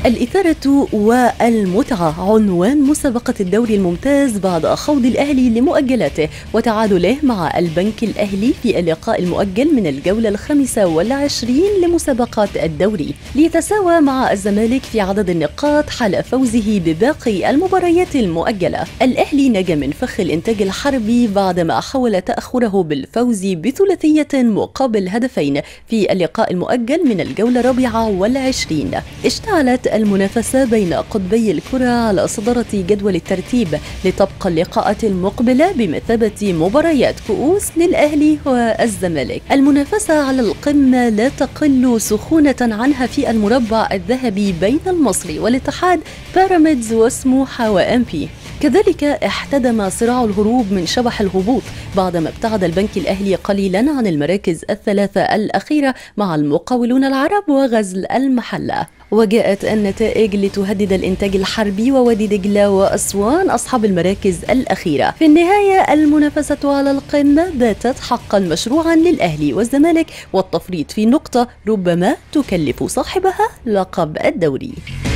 الإثارة والمتعة عنوان مسابقة الدوري الممتاز بعد خوض الأهلي لمؤجلاته وتعادله مع البنك الأهلي في اللقاء المؤجل من الجولة الخامسة والعشرين لمسابقات الدوري ليتساوى مع الزمالك في عدد النقاط حال فوزه بباقي المباريات المؤجلة الأهلي نجا من فخ الإنتاج الحربي بعدما حاول تأخره بالفوز بثلاثية مقابل هدفين في اللقاء المؤجل من الجولة الرابعة والعشرين اشتعلت المنافسة بين قطبي الكرة على صدارة جدول الترتيب لتبقى اللقاءات المقبلة بمثابة مباريات كؤوس للأهلي والزمالك المنافسة على القمة لا تقل سخونة عنها في المربع الذهبي بين المصري والاتحاد بيراميدز وسموحة وأمبي كذلك احتدم صراع الهروب من شبح الهبوط بعدما ابتعد البنك الأهلي قليلا عن المراكز الثلاثة الأخيرة مع المقاولون العرب وغزل المحلة وجاءت النتائج لتهدد الإنتاج الحربي ووادي دجلة وأسوان أصحاب المراكز الأخيرة في النهاية المنافسة على القمة باتت حقا مشروعا للأهلي والزمالك والتفريط في نقطة ربما تكلف صاحبها لقب الدوري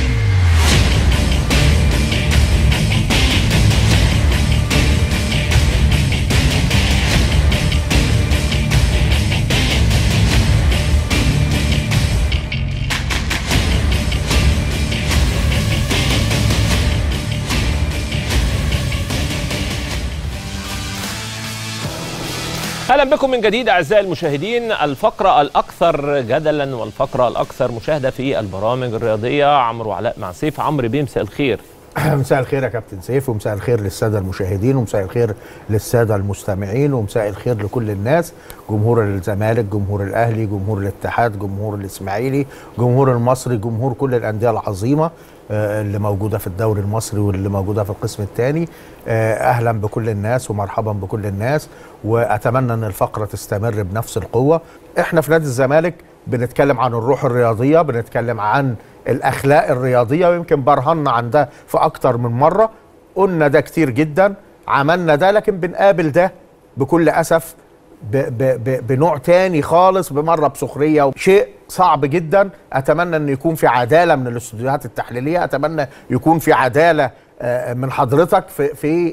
اهلا بكم من جديد اعزائي المشاهدين الفقره الاكثر جدلا والفقره الاكثر مشاهده في البرامج الرياضيه عمرو علاء مع سيف عمرو بيه مساء الخير مساء الخير يا كابتن سيف ومساء الخير للساده المشاهدين ومساء الخير للساده المستمعين ومساء الخير لكل الناس جمهور الزمالك جمهور الاهلي جمهور الاتحاد جمهور الاسماعيلي جمهور المصري جمهور كل الانديه العظيمه اللي موجوده في الدوري المصري واللي موجوده في القسم الثاني اهلا بكل الناس ومرحبا بكل الناس واتمنى ان الفقره تستمر بنفس القوه احنا في نادي الزمالك بنتكلم عن الروح الرياضيه بنتكلم عن الاخلاق الرياضيه ويمكن برهنا عن ده في اكتر من مره قلنا ده كتير جدا عملنا ده لكن بنقابل ده بكل اسف ب ب ب بنوع تاني خالص بمره بسخريه شيء صعب جدا اتمنى ان يكون في عداله من الاستوديوهات التحليليه اتمنى يكون في عداله من حضرتك في في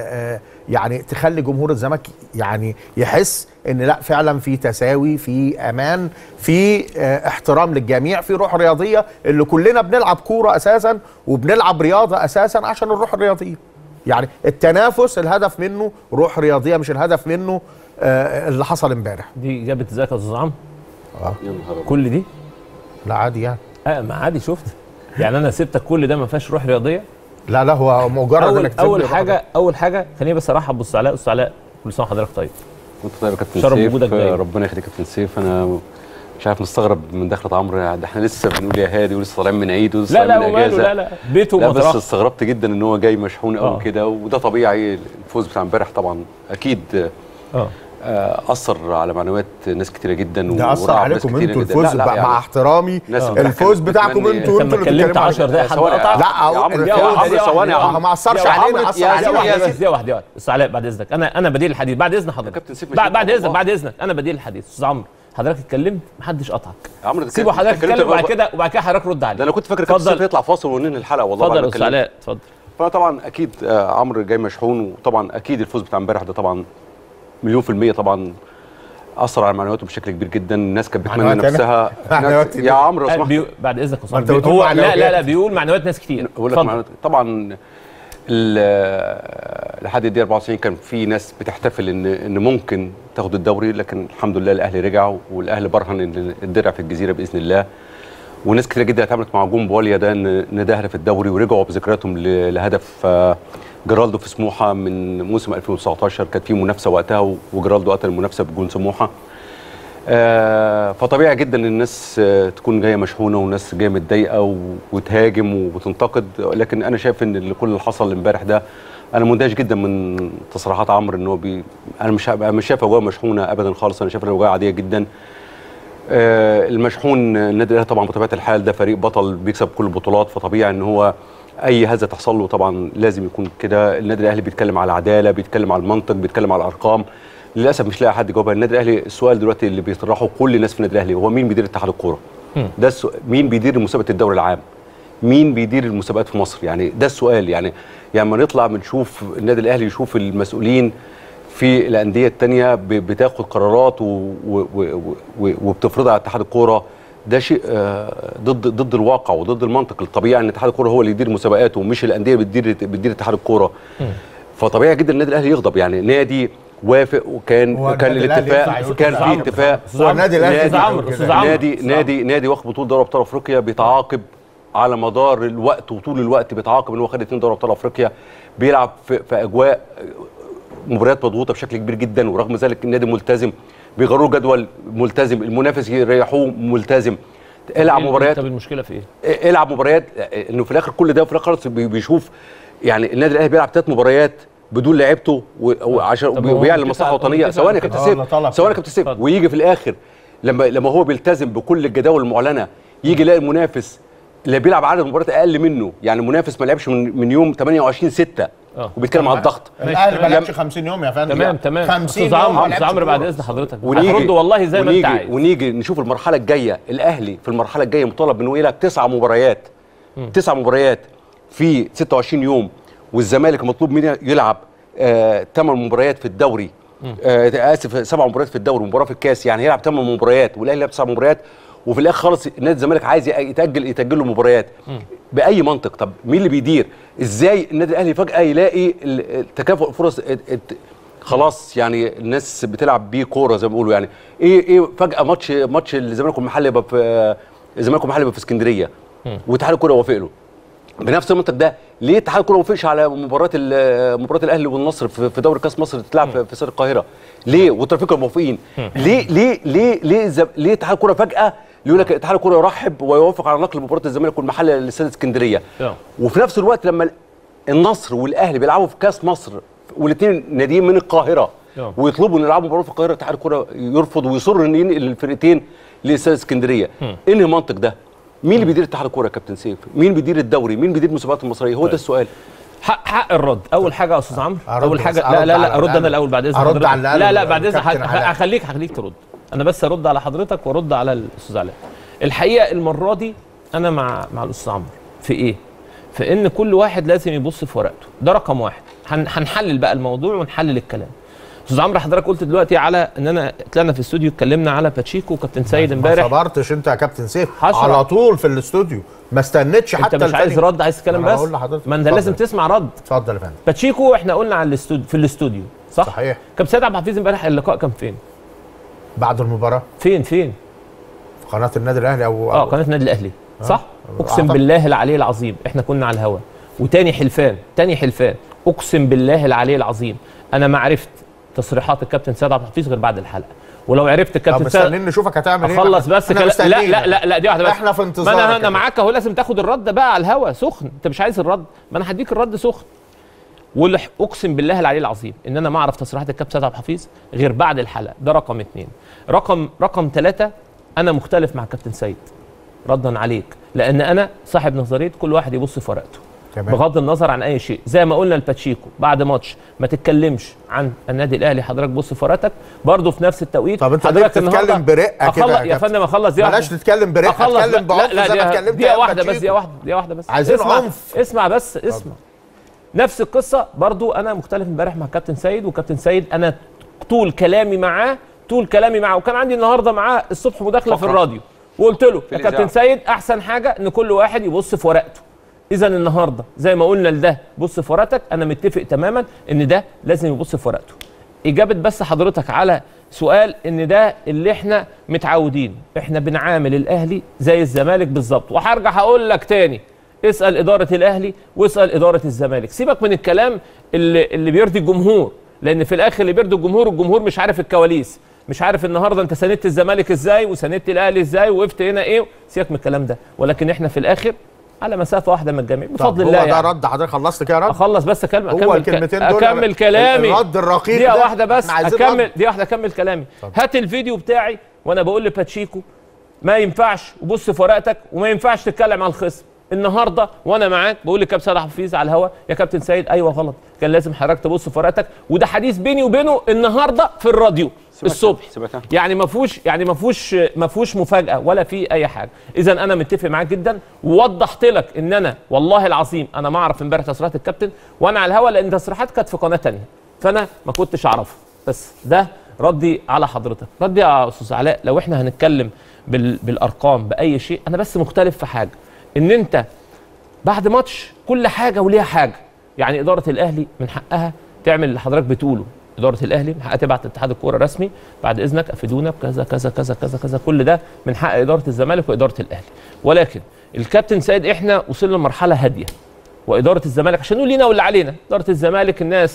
يعني تخلي جمهور الزمالك يعني يحس ان لا فعلا في تساوي في امان في احترام للجميع في روح رياضيه اللي كلنا بنلعب كوره اساسا وبنلعب رياضه اساسا عشان الروح الرياضيه يعني التنافس الهدف منه روح رياضيه مش الهدف منه اللي حصل امبارح دي جابت ازيك يا استاذ عمرو اه كل دي لا عادي يعني اه ما عادي شفت يعني انا سبتك كل ده ما فيهاش روح رياضيه لا لا هو مجرد اول انك اول حاجه اول حاجه خليني بس ارحب باستاذ علاء استاذ علاء كل سنه وحضرتك طيب كنت طيب يا كابتن شرف سيف وجودك دايما. ربنا يخليك يا كابتن سيف انا مش عارف مستغرب من دخلة عمرو ده احنا لسه بنقول يا هادي ولسه طالعين من عيد ولسه لا لا طالعين من وماله اجازه لا لا بيته لا بس ومطرحه استغربت جدا ان هو جاي مشحون آه. قوي كده وده طبيعي الفوز بتاع امبارح طبعا اكيد اه آه، اثر على معنويات ناس كتيره جدا ده اثر ورعب ناس عليكم كتيرة انتوا جداً. الفوز لا، لا، بقى يعني مع احترامي ناس آه. الفوز كمان- بتاعكم كمان- انتوا انت انتوا لما اللي اتكلمت بتتكلموا 10 دقايق حد ثواني يا قطع لا يا أو- عمرو يا يا عمرو عمرو ثواني يا هو عمرو ما اثرش يا علينا عمرو، اثر يا علينا سيدي، يا واحد. سيدي. دقيقه واحده دقيقه استاذ علاء بعد اذنك انا انا بديل الحديث بعد اذن حضرتك كابتن سيف مش بعد كده بعد اذنك والله. بعد اذنك انا بديل الحديث استاذ عمرو حضرتك اتكلمت محدش قطعك يا عمرو ده سيبه كان- حضرتك اتكلمت تتكلم وبعد بقى- كده وبعد كده حضرتك رد عليه ده انا كنت فاكر كابتن اتفضل. سيف يطلع فاصل وننهي الحلقه والله اتفضل بعد يا ما استاذ اتكلمت. علاء اتفضل فطبعا اكيد آه، عمرو جاي مشحون وطبعا اكيد الفوز بتاع امبارح ده طبعا مليون في المية طبعا اثر على معنوياته بشكل كبير جدا الناس كانت بتتمنى معنويات أنا؟ نفسها معنويات يا عمرو لو آه، سمحت بيو... بعد اذنك يا ما استاذ أنت عمرو. بتقول هو لا لا لا معنويات. بيقول معنويات ناس كتير بقول لك اتفضل. معنويات طبعا ال- لحد الدقيقه 94 كان في ناس بتحتفل ان ان ممكن تاخد الدوري لكن الحمد لله الاهلي رجع والاهلي برهن ان الدرع في الجزيره باذن الله وناس كتير جدا اتعاملت مع جون بواليا ده ان ان ده هدف الدوري ورجعوا بذكرياتهم ل- لهدف آه، جيرالدو في سموحه من موسم 2019 كانت في منافسه وقتها وجيرالدو قتل المنافسه بجون سموحه آه، فطبيعي جدا ان الناس آه، تكون جايه مشحونه والناس جايه متضايقه و- وتهاجم وتنتقد لكن انا شايف ان اللي كل اللي حصل امبارح ده انا مندهش جدا من تصريحات عمرو ان هو بي انا مش أنا مش شايف اجواء مشحونه ابدا خالص انا شايف اجواء عاديه جدا آه، المشحون النادي الاهلي طبعا بطبيعه الحال ده فريق بطل بيكسب كل البطولات فطبيعي ان هو اي هزه تحصل له طبعا لازم يكون كده النادي الاهلي بيتكلم على العداله بيتكلم على المنطق بيتكلم على الارقام للاسف مش لاقي حد يجاوبها النادي الاهلي السؤال دلوقتي اللي بيطرحه كل الناس في النادي الاهلي هو مين بيدير اتحاد الكوره ده السؤال مين بيدير مسابقه الدوري العام مين بيدير المسابقات في مصر يعني ده السؤال يعني يعني لما نطلع بنشوف النادي الاهلي يشوف المسؤولين في الانديه الثانيه بتاخد قرارات و- و- و- و- وبتفرضها على اتحاد الكوره ده شيء آه، ضد ضد الواقع وضد المنطق الطبيعي ان اتحاد الكوره هو اللي يدير مسابقاته ومش الانديه بتدير بتدير اتحاد الكوره فطبيعي جدا النادي الاهلي يغضب يعني نادي وافق وكان هو كان النادي الأهلي ينفع الاتفاق يقول كان كده في عمرو؟ اتفاق هو النادي الاهلي نادي- أستاذ عمرو، كده. أستاذ عمرو. نادي نادي نادي واخد بطوله دوري ابطال افريقيا بيتعاقب على مدار الوقت وطول الوقت بيتعاقب ان هو خد اثنين دوري ابطال افريقيا بيلعب في, في اجواء مباريات مضغوطه بشكل كبير جدا ورغم ذلك النادي ملتزم بيغيروا جدول ملتزم المنافس يريحوه ملتزم العب مباريات طب المشكله في ايه؟ العب مباريات انه في الاخر كل ده وفي الاخر خلاص بي- بيشوف يعني النادي الاهلي بيلعب ثلاث مباريات بدون لعيبته و- وعشان طب هو وبيعلن متفق- مصلحه هو وطنيه متفق ثواني يا على كابتن كده. سيف آه، طلب ثواني يا كده. كابتن سيف اتفضل. ويجي في الاخر لما لما هو بيلتزم بكل الجداول المعلنه يجي يلاقي المنافس اللي بيلعب عدد مباريات اقل منه يعني المنافس ما لعبش من, من يوم 28 6 آه. وبيتكلم على الضغط الاهلي ما تمام. لعبش 50 يوم يا فندم تمام تمام 50 استاذ يوم عمرو ما استاذ لعبش عمرو بعد كورة. اذن حضرتك ونيجي هترد والله زي ما ونيجي انت عايز ونيجي نشوف المرحله الجايه الاهلي في المرحله الجايه مطالب انه يلعب تسع مباريات تسع مباريات في 26 يوم والزمالك مطلوب منه يلعب ثمان مباريات في الدوري آه اسف سبع مباريات في الدوري ومباراه في الكاس يعني يلعب ثمان مباريات والاهلي يلعب تسع مباريات وفي الاخر خالص نادي الزمالك عايز يتاجل يتاجل له مباريات باي منطق طب مين اللي بيدير ازاي النادي الاهلي فجاه يلاقي ال- ال- تكافؤ فرص الت- الت- خلاص يعني الناس بتلعب بيه كوره زي ما بيقولوا يعني ايه ايه فجاه ماتش ماتش الزمالك والمحل يبقى في الزمالك والمحل يبقى في اسكندريه واتحاد الكوره وافق له بنفس المنطق ده ليه اتحاد الكوره ما وافقش على مباراه ال- مباراه الاهلي والنصر في في دوري كاس مصر تتلعب في في استاد القاهره ليه والترافيك موافقين ليه ليه ليه ليه الز- ليه اتحاد الكوره فجاه يقول لك اتحاد الكوره يرحب ويوافق على نقل مباراه الزمالك والمحل لاستاد اسكندريه آه. وفي نفس الوقت لما النصر والاهلي بيلعبوا في كاس مصر والاثنين ناديين من القاهره آه. ويطلبوا ان يلعبوا مباراه في القاهره اتحاد الكوره يرفض ويصر ان ينقل الفرقتين لاستاد اسكندريه ايه المنطق ده مين اللي بيدير اتحاد الكوره يا كابتن سيف مين بيدير الدوري مين بيدير المسابقات المصريه هو ده السؤال حق حق الرد اول حاجه يا استاذ عمرو أرد اول بس، حاجه أرد لا لا على لا ارد انا الأقل. الاول بعد اذن أرد حضرتك على الأقل لا لا بعد اذن الكابتن ح- علاء. هخليك هخليك ترد انا بس ارد على حضرتك وارد على الاستاذ علاء الحقيقه المره دي انا مع مع الاستاذ عمرو في ايه في ان كل واحد لازم يبص في ورقته ده رقم واحد هن- هنحلل بقى الموضوع ونحلل الكلام استاذ عمرو حضرتك قلت دلوقتي على ان انا طلعنا في الاستوديو اتكلمنا على باتشيكو وكابتن سيد ما امبارح صبرتش انت يا كابتن سيف حشرة. على طول في الاستوديو ما استنيتش حتى انت مش عايز الفريق. رد عايز تتكلم أنا بس هقول لحضرتك. ما انت اتفضل. لازم تسمع رد اتفضل يا فندم باتشيكو احنا قلنا على الاستوديو في الاستوديو صح صحيح. كابتن سيد عبد الحفيظ امبارح اللقاء كان فين بعد المباراه فين فين في قناه النادي الاهلي او اه أو- قناه النادي الاهلي صح اقسم أعتقد. بالله العلي العظيم احنا كنا على الهوا وتاني حلفان تاني حلفان اقسم بالله العلي العظيم انا ما عرفت تصريحات الكابتن سيد عبد الحفيظ غير بعد الحلقه ولو عرفت طب الكابتن سيد مستنيين نشوفك هتعمل ايه اخلص بس احنا كلا... لا مستنيين. لا لا لا دي واحده بس احنا في ما انتظارك انا يا انا كابتن. معاك اهو لازم تاخد الرد بقى على الهوا سخن انت مش عايز الرد ما انا هديك الرد سخن والح- اقسم بالله العلي العظيم ان انا ما اعرف تصريحات الكابتن سيد عبد الحفيظ غير بعد الحلقه ده رقم اثنين رقم رقم ثلاثه انا مختلف مع كابتن سيد ردا عليك لان انا صاحب نظريه كل واحد يبص في ورقته تمام. بغض النظر عن اي شيء زي ما قلنا لباتشيكو بعد ماتش ما تتكلمش عن النادي الاهلي حضرتك بص في ورقتك برضه في نفس التوقيت طب انت ليه بتتكلم النهاردة برقة كده أخلص- يا يا كابتن؟ فندم اخلص دي بلاش تتكلم برقه اخلص اتكلم بقى- بعنف لا زي ما لا اتكلمت دقيقة أيام واحدة بس باتشيكو. دقيقة واحدة دقيقة واحدة بس عايزين اسمع عنف. اسمع بس اسمع نفس القصة برضو أنا مختلف امبارح مع كابتن سيد وكابتن سيد أنا طول كلامي معاه طول كلامي معاه وكان عندي النهارده معاه الصبح مداخلة في فقرة. الراديو وقلت له يا الإذاعة. كابتن سيد أحسن حاجة إن كل واحد يبص في ورقته إذا النهارده زي ما قلنا لده بص في ورقتك أنا متفق تماما إن ده لازم يبص في ورقته إجابة بس حضرتك على سؤال إن ده اللي إحنا متعودين إحنا بنعامل الأهلي زي الزمالك بالظبط وهرجع هقول لك تاني اسال اداره الاهلي واسال اداره الزمالك سيبك من الكلام اللي, اللي بيرضي الجمهور لان في الاخر اللي بيرضي الجمهور الجمهور مش عارف الكواليس مش عارف النهارده انت ساندت الزمالك ازاي وساندت الاهلي ازاي وقفت هنا ايه سيبك من الكلام ده ولكن احنا في الاخر على مسافه واحده من الجميع طب بفضل هو الله ده يعني. رد حضرتك خلصت كده رد اخلص بس اكمل هو اكمل الكلمتين دول اكمل كلامي الرد الرقيق دقيقه ده، واحده بس احنا عايزين اكمل رد. دقيقه واحده اكمل كلامي هات الفيديو بتاعي وانا بقول لباتشيكو ما ينفعش وبص في ورقتك وما ينفعش تتكلم على الخصم النهارده وانا معاك بقول لكابتن سيد حفيظ على الهوا يا كابتن سيد ايوه غلط كان لازم حضرتك تبص في ورقتك وده حديث بيني وبينه النهارده في الراديو الصبح سمعتها. يعني ما فيهوش يعني ما فيهوش ما فيهوش مفاجاه ولا في اي حاجه اذا انا متفق معاك جدا ووضحت لك ان انا والله العظيم انا ما اعرف امبارح تصريحات الكابتن وانا على الهوا لان تصريحات كانت في قناه تانية فانا ما كنتش اعرفها بس ده ردي على حضرتك ردي يا استاذ علاء لو احنا هنتكلم بال... بالارقام باي شيء انا بس مختلف في حاجه ان انت بعد ماتش كل حاجه وليها حاجه يعني اداره الاهلي من حقها تعمل اللي حضرتك بتقوله اداره الاهلي من حقها تبعت اتحاد الكوره رسمي بعد اذنك افيدونا بكذا كذا كذا كذا كذا كل ده من حق اداره الزمالك واداره الاهلي ولكن الكابتن سيد احنا وصلنا لمرحله هاديه واداره الزمالك عشان نقول لينا واللي علينا اداره الزمالك الناس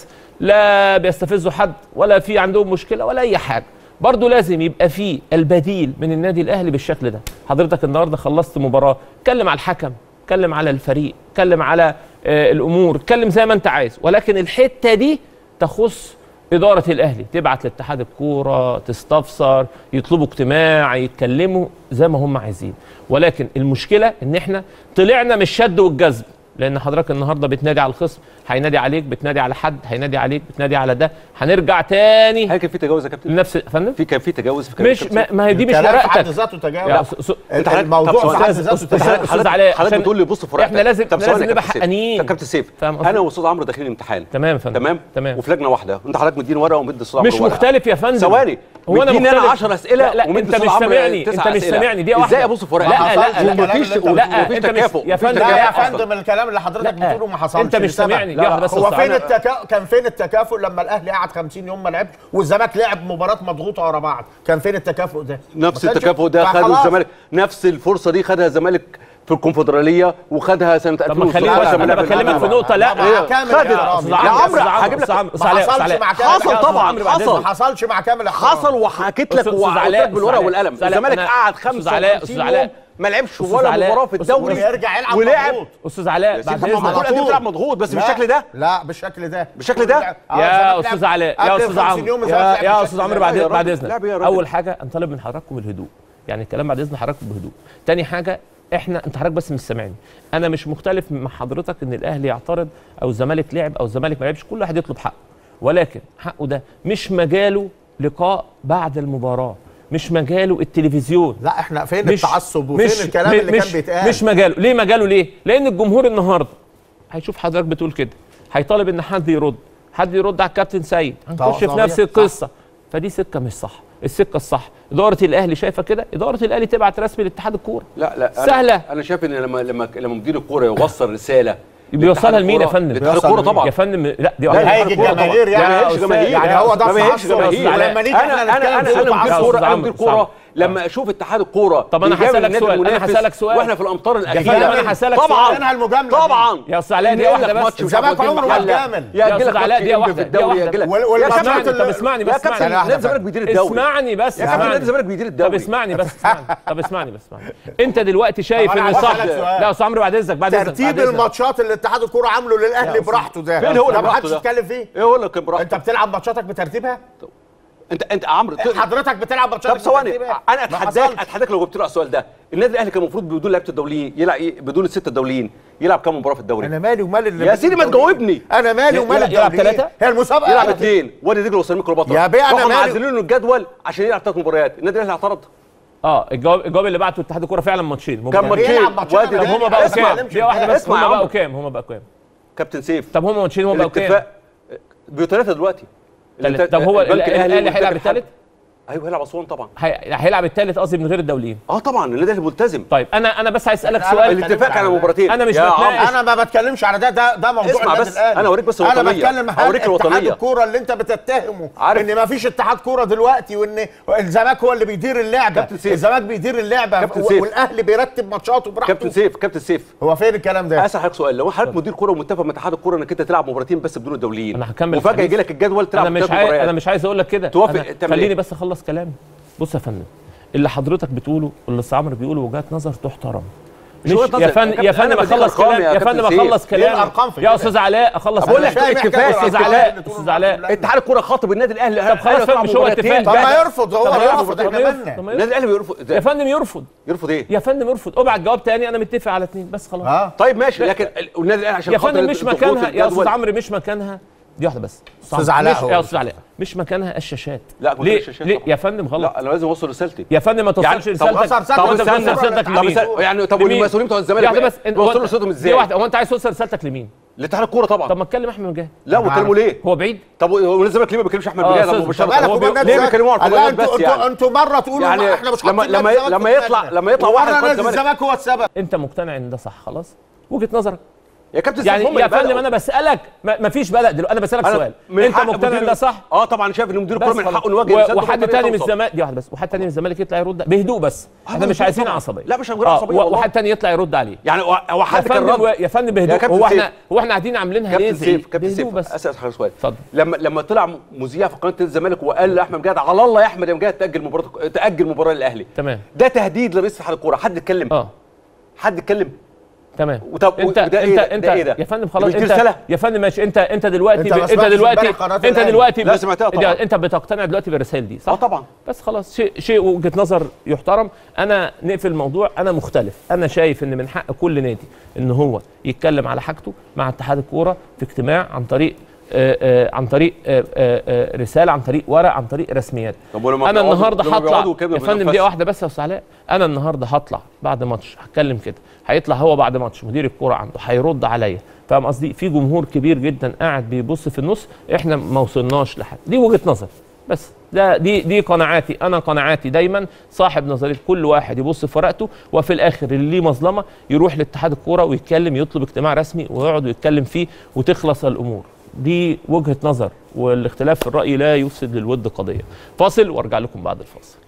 لا بيستفزوا حد ولا في عندهم مشكله ولا اي حاجه برضه لازم يبقى في البديل من النادي الاهلي بالشكل ده حضرتك النهارده خلصت مباراه اتكلم على الحكم اتكلم على الفريق اتكلم على آه الامور اتكلم زي ما انت عايز ولكن الحته دي تخص إدارة الأهلي تبعت لاتحاد الكورة تستفسر يطلبوا اجتماع يتكلموا زي ما هم عايزين ولكن المشكلة إن إحنا طلعنا من الشد والجذب لأن حضرتك النهاردة بتنادي على الخصم هينادي عليك بتنادي على حد هينادي عليك بتنادي على ده هنرجع تاني هل كان في تجاوز يا كابتن؟ لنفس يا فندم في كان في تجاوز في كلام مش الكابتن؟ ما, ما هي دي مش الكلام في حد ورقتك ذاته تجاوز يا لا. أس- أس- انت حضرتك- الموضوع طب في حد سؤال- ذاته أستاذ- تجاوز أستاذ علاء حضرتك عشان بتقول لي بص في ورقتك إحنا لازم- طب لازم ثواني يا نبقى كابتن سيف. حقانيين. طب كابتن سيف فاهم قصدي؟ انا واستاذ عمرو داخلين امتحان تمام يا فندم تمام تمام وفي لجنه واحده انت حضرتك مديني ورقه ومدي استاذ عمرو مش ورقة. مختلف يا فندم ثواني هو انا مديني مختلف انا 10 اسئله لا, لا ومدي انت أستاذ مش عمرو سامعني تسع انت مش أسئلة. سامعني دي واحده ازاي ابص في ورقه لا لا لا لا ومفيش لا، ومفيش انت مش- تكافؤ يا مفيش فندم، لا تكافؤ يا أصلاً. فندم الكلام اللي حضرتك لا. بتقوله ما حصلش انت مش لسبب. سامعني. لا، دي واحدة بس هو أستاذ فين عمرو. التكا... كان فين التكافؤ لما الاهلي قعد 50 يوم ما لعبش والزمالك لعب مباراه مضغوطه ورا بعض كان فين التكافؤ ده نفس ما كانش- التكافؤ ده خده فخلاص. الزمالك نفس الفرصه دي خدها الزمالك في الكونفدراليه وخدها سنه طب ما خليني 2016 انا لما لعب بكلمك في الأهلي. نقطه لا مع كامل خدت. احترامي. أستاذ يا عمرو، عمرو أستاذ عمرو، هجيب لك أستاذ عمرو، ما أستاذ حصلش علاء. مع كامل حصل احترامي. طبعا عمرو بعد حصل ما حصلش مع كامل احترامي. حصل وحكيت لك أستاذ وقلت علاء، لك بالورقه أستاذ والقلم علاء، الزمالك أنا- قعد أستاذ علاء، 55 أستاذ علاء. يوم ما لعبش أستاذ ولا علاء، مباراه في أستاذ الدوري ويرجع يلعب ولعب مضغوط. استاذ علاء يا بعد سيدي طب ما اذنك كل قد بتلعب مضغوط بس لا، بالشكل ده لا بالشكل ده بالشكل ده؟ آه، يا الزمالك استاذ لعب علاء قبل يا استاذ 50 عمرو يوم يا, الزمالك لعب يا بالشكل استاذ ده. عمرو لا بعد يا بعد راجل، اذنك لعب إيه يا راجل؟ اول حاجه انطلب من حضراتكم بالهدوء يعني الكلام بعد اذن حضراتكم بهدوء تاني حاجه احنا انت حضرتك بس مش سامعني انا مش مختلف مع حضرتك ان الاهلي يعترض او الزمالك لعب او الزمالك ما لعبش كل واحد يطلب حقه ولكن حقه ده مش مجاله لقاء بعد المباراه مش مجاله التلفزيون لا احنا فين مش التعصب وفين الكلام اللي مش كان بيتقال مش مجاله ليه مجاله ليه لان الجمهور النهارده هيشوف حضرتك بتقول كده هيطالب ان حد يرد حد يرد على الكابتن سيد طبعا، هنخش في طبيعي. نفس صح. القصه فدي سكه مش صح السكه الصح اداره الاهلي شايفه كده اداره الاهلي تبعت رسمي لاتحاد الكوره لا لا أنا- سهلة. انا شايف ان لما لما لما مدير الكوره يوصل رساله بيوصلها لمين يا فندم لاتحاد الكوره طبعا يا فندم لا دي لا، واحدة. هيجي الجماهير يعني يا هيجي أستاذ، جماهير يعني هو ده ما بيهيجش التعصب جماهير. ولما نيجي انا احنا انا نتكلم انا في انا مدير يا التعصب كوره أستاذ انا عمرو، مدير أستاذ كوره عمرو. لما اشوف اتحاد الكوره طب أنا بيجامل هسألك النادي سؤال، أنا المنافس هسألك سؤال. واحنا في الامطار فندم، الاخيره أنا هسألك طبعا سؤال. أنهى المجاملة. طبعا يا أستاذ علاء، دي يقول واحدة لك بس. ماتش مش الزمالك عارف عمره ما يجامل. اتجامل. يا يأجل أستاذ لك علاء، ماتش دي إنبي واحدة، في دي الدوري واحدة. يأجل لك. وال- يا والماتشات كابتن اسمعني اللي- طب اسمعني بس يا كابتن اسمعني نادي الزمالك بيدير الدوري اسمعني بس يا كابتن نادي اسمعني الزمالك بيدير طب الدوري اسمعني بس اسمعني طب اسمعني بس اسمعني انت دلوقتي شايف طب أنا ان عايز صح أسألك سؤال. لا يا استاذ عمرو بعد اذنك بعد اذنك ترتيب بعد إذنك. الماتشات اللي اتحاد الكوره عامله للاهلي براحته ده فين هو اللي ده ما براحته حدش ده؟ يتكلم فيه ايه هو اللي كان براحته انت بتلعب ماتشاتك بترتيبها انت انت يا عمرو ت- حضرتك بتلعب ماتشاتك طب ثواني بترتيبها انا ما اتحداك حصلش. اتحداك لو جبت له السؤال ده النادي الاهلي كان المفروض بدون لعيبه الدوليين يلعب ايه بدون السته الدوليين يلعب كام مباراه في الدوري انا مالي ومال اللي يا سيدي ما تجاوبني. انا مالي ومال يلعب- يلعب الدوليين. ثلاثة؟ هي المسابقه يلعب أنا- اثنين وادي دجله وسيراميكا كليوباترا يا بيه أنا راحوا مالي. معزلين له الجدول عشان يلعب ثلاث مباريات النادي الاهلي اعترض اه الجواب الجواب اللي بعته اتحاد الكوره فعلا ماتشين كان مباراة. ماتشين بيلعب ماتشين وادي أنا طب مالي. هم بقوا اسمع، كام؟ نمشي. دي واحده بس اسمع هم يا بقوا عمرو. كام؟ هم بقوا كام؟ كابتن سيف طب هم ماتشين هم بقوا كام؟ الاتفاق بيبقوا ثلاثه دلوقتي تالت. الات- طب هو البنك ال- الأهلي الاهلي هيلعب والاتحاد. الثالث؟ ايوه هيلعب اسوان طبعا هي- هيلعب الثالث قصدي من غير الدوليين اه طبعا النادي الاهلي ملتزم طيب انا انا بس عايز اسالك أنا سؤال الاتفاق كان على مباراتين أنا مش يا بتناقش. عمرو، انا ما بتكلمش على ده ده ده موضوع اسمع النادي بس، الأهلي. أنا أوريك بس انا الوطنية. بتكلم هل أوريك اتحاد الوطنية. الكوره اللي انت بتتهمه عارف. ان ما فيش اتحاد كوره دلوقتي وان الزمالك هو اللي بيدير اللعبه كابتن سيف. الزمالك بيدير اللعبه كابتن و- سيف. والاهلي بيرتب ماتشاته براحته كابتن سيف كابتن سيف هو فين الكلام ده اسال حضرتك سؤال لو حضرتك مدير كوره ومتفق مع اتحاد الكوره انك انت تلعب مباراتين بس بدون الدوليين أنا هكمل وفجاه الحديث. يجي لك الجدول تلعب انا مش ثلاث عايز مباريات انا مش عايز اقول لك كده توافق أنا- تعمل خليني إيه؟ بس اخلص كلامي بص يا فندم اللي حضرتك بتقوله واللي الأستاذ عمرو بيقوله وجهات نظر تحترم مش هو يا تصل- فندم كابتن، يا فندم أنا بديك اخلص أرقام كلام يا يا كابتن فندم سيف. اخلص إيه كلام الأرقام في يا كده؟ استاذ علاء اخلص بقول لك كلام. اتفاق استاذ علاء استاذ علاء اتحاد الكوره خاطب النادي الاهلي طب خلاص هيطلع مش هو مباراتين. اتفاق طب ما بقى. يرفض هو طب ما يرفض طب ما احنا يرفض. مالنا طب ما النادي يرفض. الاهلي بيرفض يا فندم يرفض يرفض ايه؟ يا فندم يرفض ابعت جواب تاني انا متفق على اتنين بس خلاص اه طيب ماشي لكن ال- والنادي الاهلي عشان يا خاطر فندم مش ضغوط مكانها يا الجدول- استاذ عمرو مش مكانها دي واحده بس أستاذ علاء مش هو. يا استاذ علاء مش مكانها الشاشات لا، ما ليه كانش الشاشات ليه طبعا. يا فندم غلط لا انا لازم اوصل رسالتي يا فندم ما توصلش طب رسالتك وصل رسالتك. طب طب انت توصل استنى. رسالتك طب لمين؟ استنى، يعني طب لمين؟ والمسؤولين بتوع الزمالك يا واحده بس انت- بيوصلوا هو أنت- رسالتهم دي ازاي؟ واحده هو انت عايز توصل رسالتك لمين؟ لاتحاد الكوره طبعا طب ما تكلم احمد مجاهد لا وكلموا ليه؟ هو بعيد طب والزمالك ليه ما بيكلمش احمد آه، مجاهد أستاذ- ابو طب بشار بالك هو هو بي- بي- ليه بيكلموا على لا القضايات انتوا بس يعني انتوا مره تقولوا يعني ما احنا مش لما- حاطين لما- نادي الزمالك لما في يطلع- دماغنا. لما يطلع واحد ومرة قدام نادي الزمالك. الزمالك هو السبب انت مقتنع ان ده صح خلاص وجهه نظرك يا كابتن يعني سيف هم يا اللي فندم بدأوا. انا بسالك ما ما فيش بلد دلوقتي انا بسالك أنا سؤال من انت حق مقتنع مدير- ان ده صح اه طبعا شايف ان مدير الكوره من خلاص. حقه انه يواجه و- رسالته وحد بطريقة تاني من توصل. الزمالك دي واحده بس وحد تاني من الزمالك يطلع يرد بهدوء بس احنا مش بهدوء عايزين طبعاً. عصبيه لا، مش هنقول آه، عصبية و- والله. وحد تاني يطلع يرد عليه يعني هو هو يا حد كان فندم رد يا فندم يا بهدوء كابتن هو احنا سيف. هو احنا قاعدين عاملينها ليه كابتن زي سيف كابتن بهدوء سيف بس اسال حضرتك سؤال اتفضل. لما لما طلع مذيع في قناه نادي الزمالك وقال لاحمد مجاهد على الله يا احمد يا مجاهد تاجل مباراه تاجل مباراه الاهلي تمام ده تهديد لرئيس اتحاد الكوره حد اتكلم اه حد اتكلم تمام وطب انت وده إيه انت ده؟ انت ده إيه ده؟ يا فندم خلاص مش دي انت رسالة؟ يا فندم ماشي انت انت دلوقتي انت ب... ما انت سمعتش دلوقتي امبارح قناة انت الأهلي؟ دلوقتي لا، ب- سمعتها طبعا. انت بتقتنع دلوقتي بالرسائل دي صح؟ اه طبعا بس خلاص شيء شيء وجهه نظر يحترم انا نقفل الموضوع انا مختلف انا شايف ان من حق كل نادي ان هو يتكلم على حاجته مع اتحاد الكوره في اجتماع عن طريق آه، آه، عن طريق آه، آه، آه، رساله عن طريق ورق عن طريق رسميات طب ولما انا بيقعدوا- النهارده لما هطلع بيقعدوا كده يا فندم بينفذوا. دقيقه واحده بس يا استاذ علاء انا النهارده هطلع بعد ماتش هتكلم كده هيطلع هو بعد ماتش مدير الكوره عنده هيرد عليا فاهم قصدي في جمهور كبير جدا قاعد بيبص في النص احنا ما وصلناش لحد دي وجهه نظر بس ده دي دي قناعاتي انا قناعاتي دايما صاحب نظريه كل واحد يبص في ورقته وفي الاخر اللي ليه مظلمه يروح لاتحاد الكوره ويتكلم يطلب اجتماع رسمي ويقعد ويتكلم فيه وتخلص الامور دي وجهه نظر والاختلاف في الراي لا يفسد للود قضيه فاصل وارجع لكم بعد الفاصل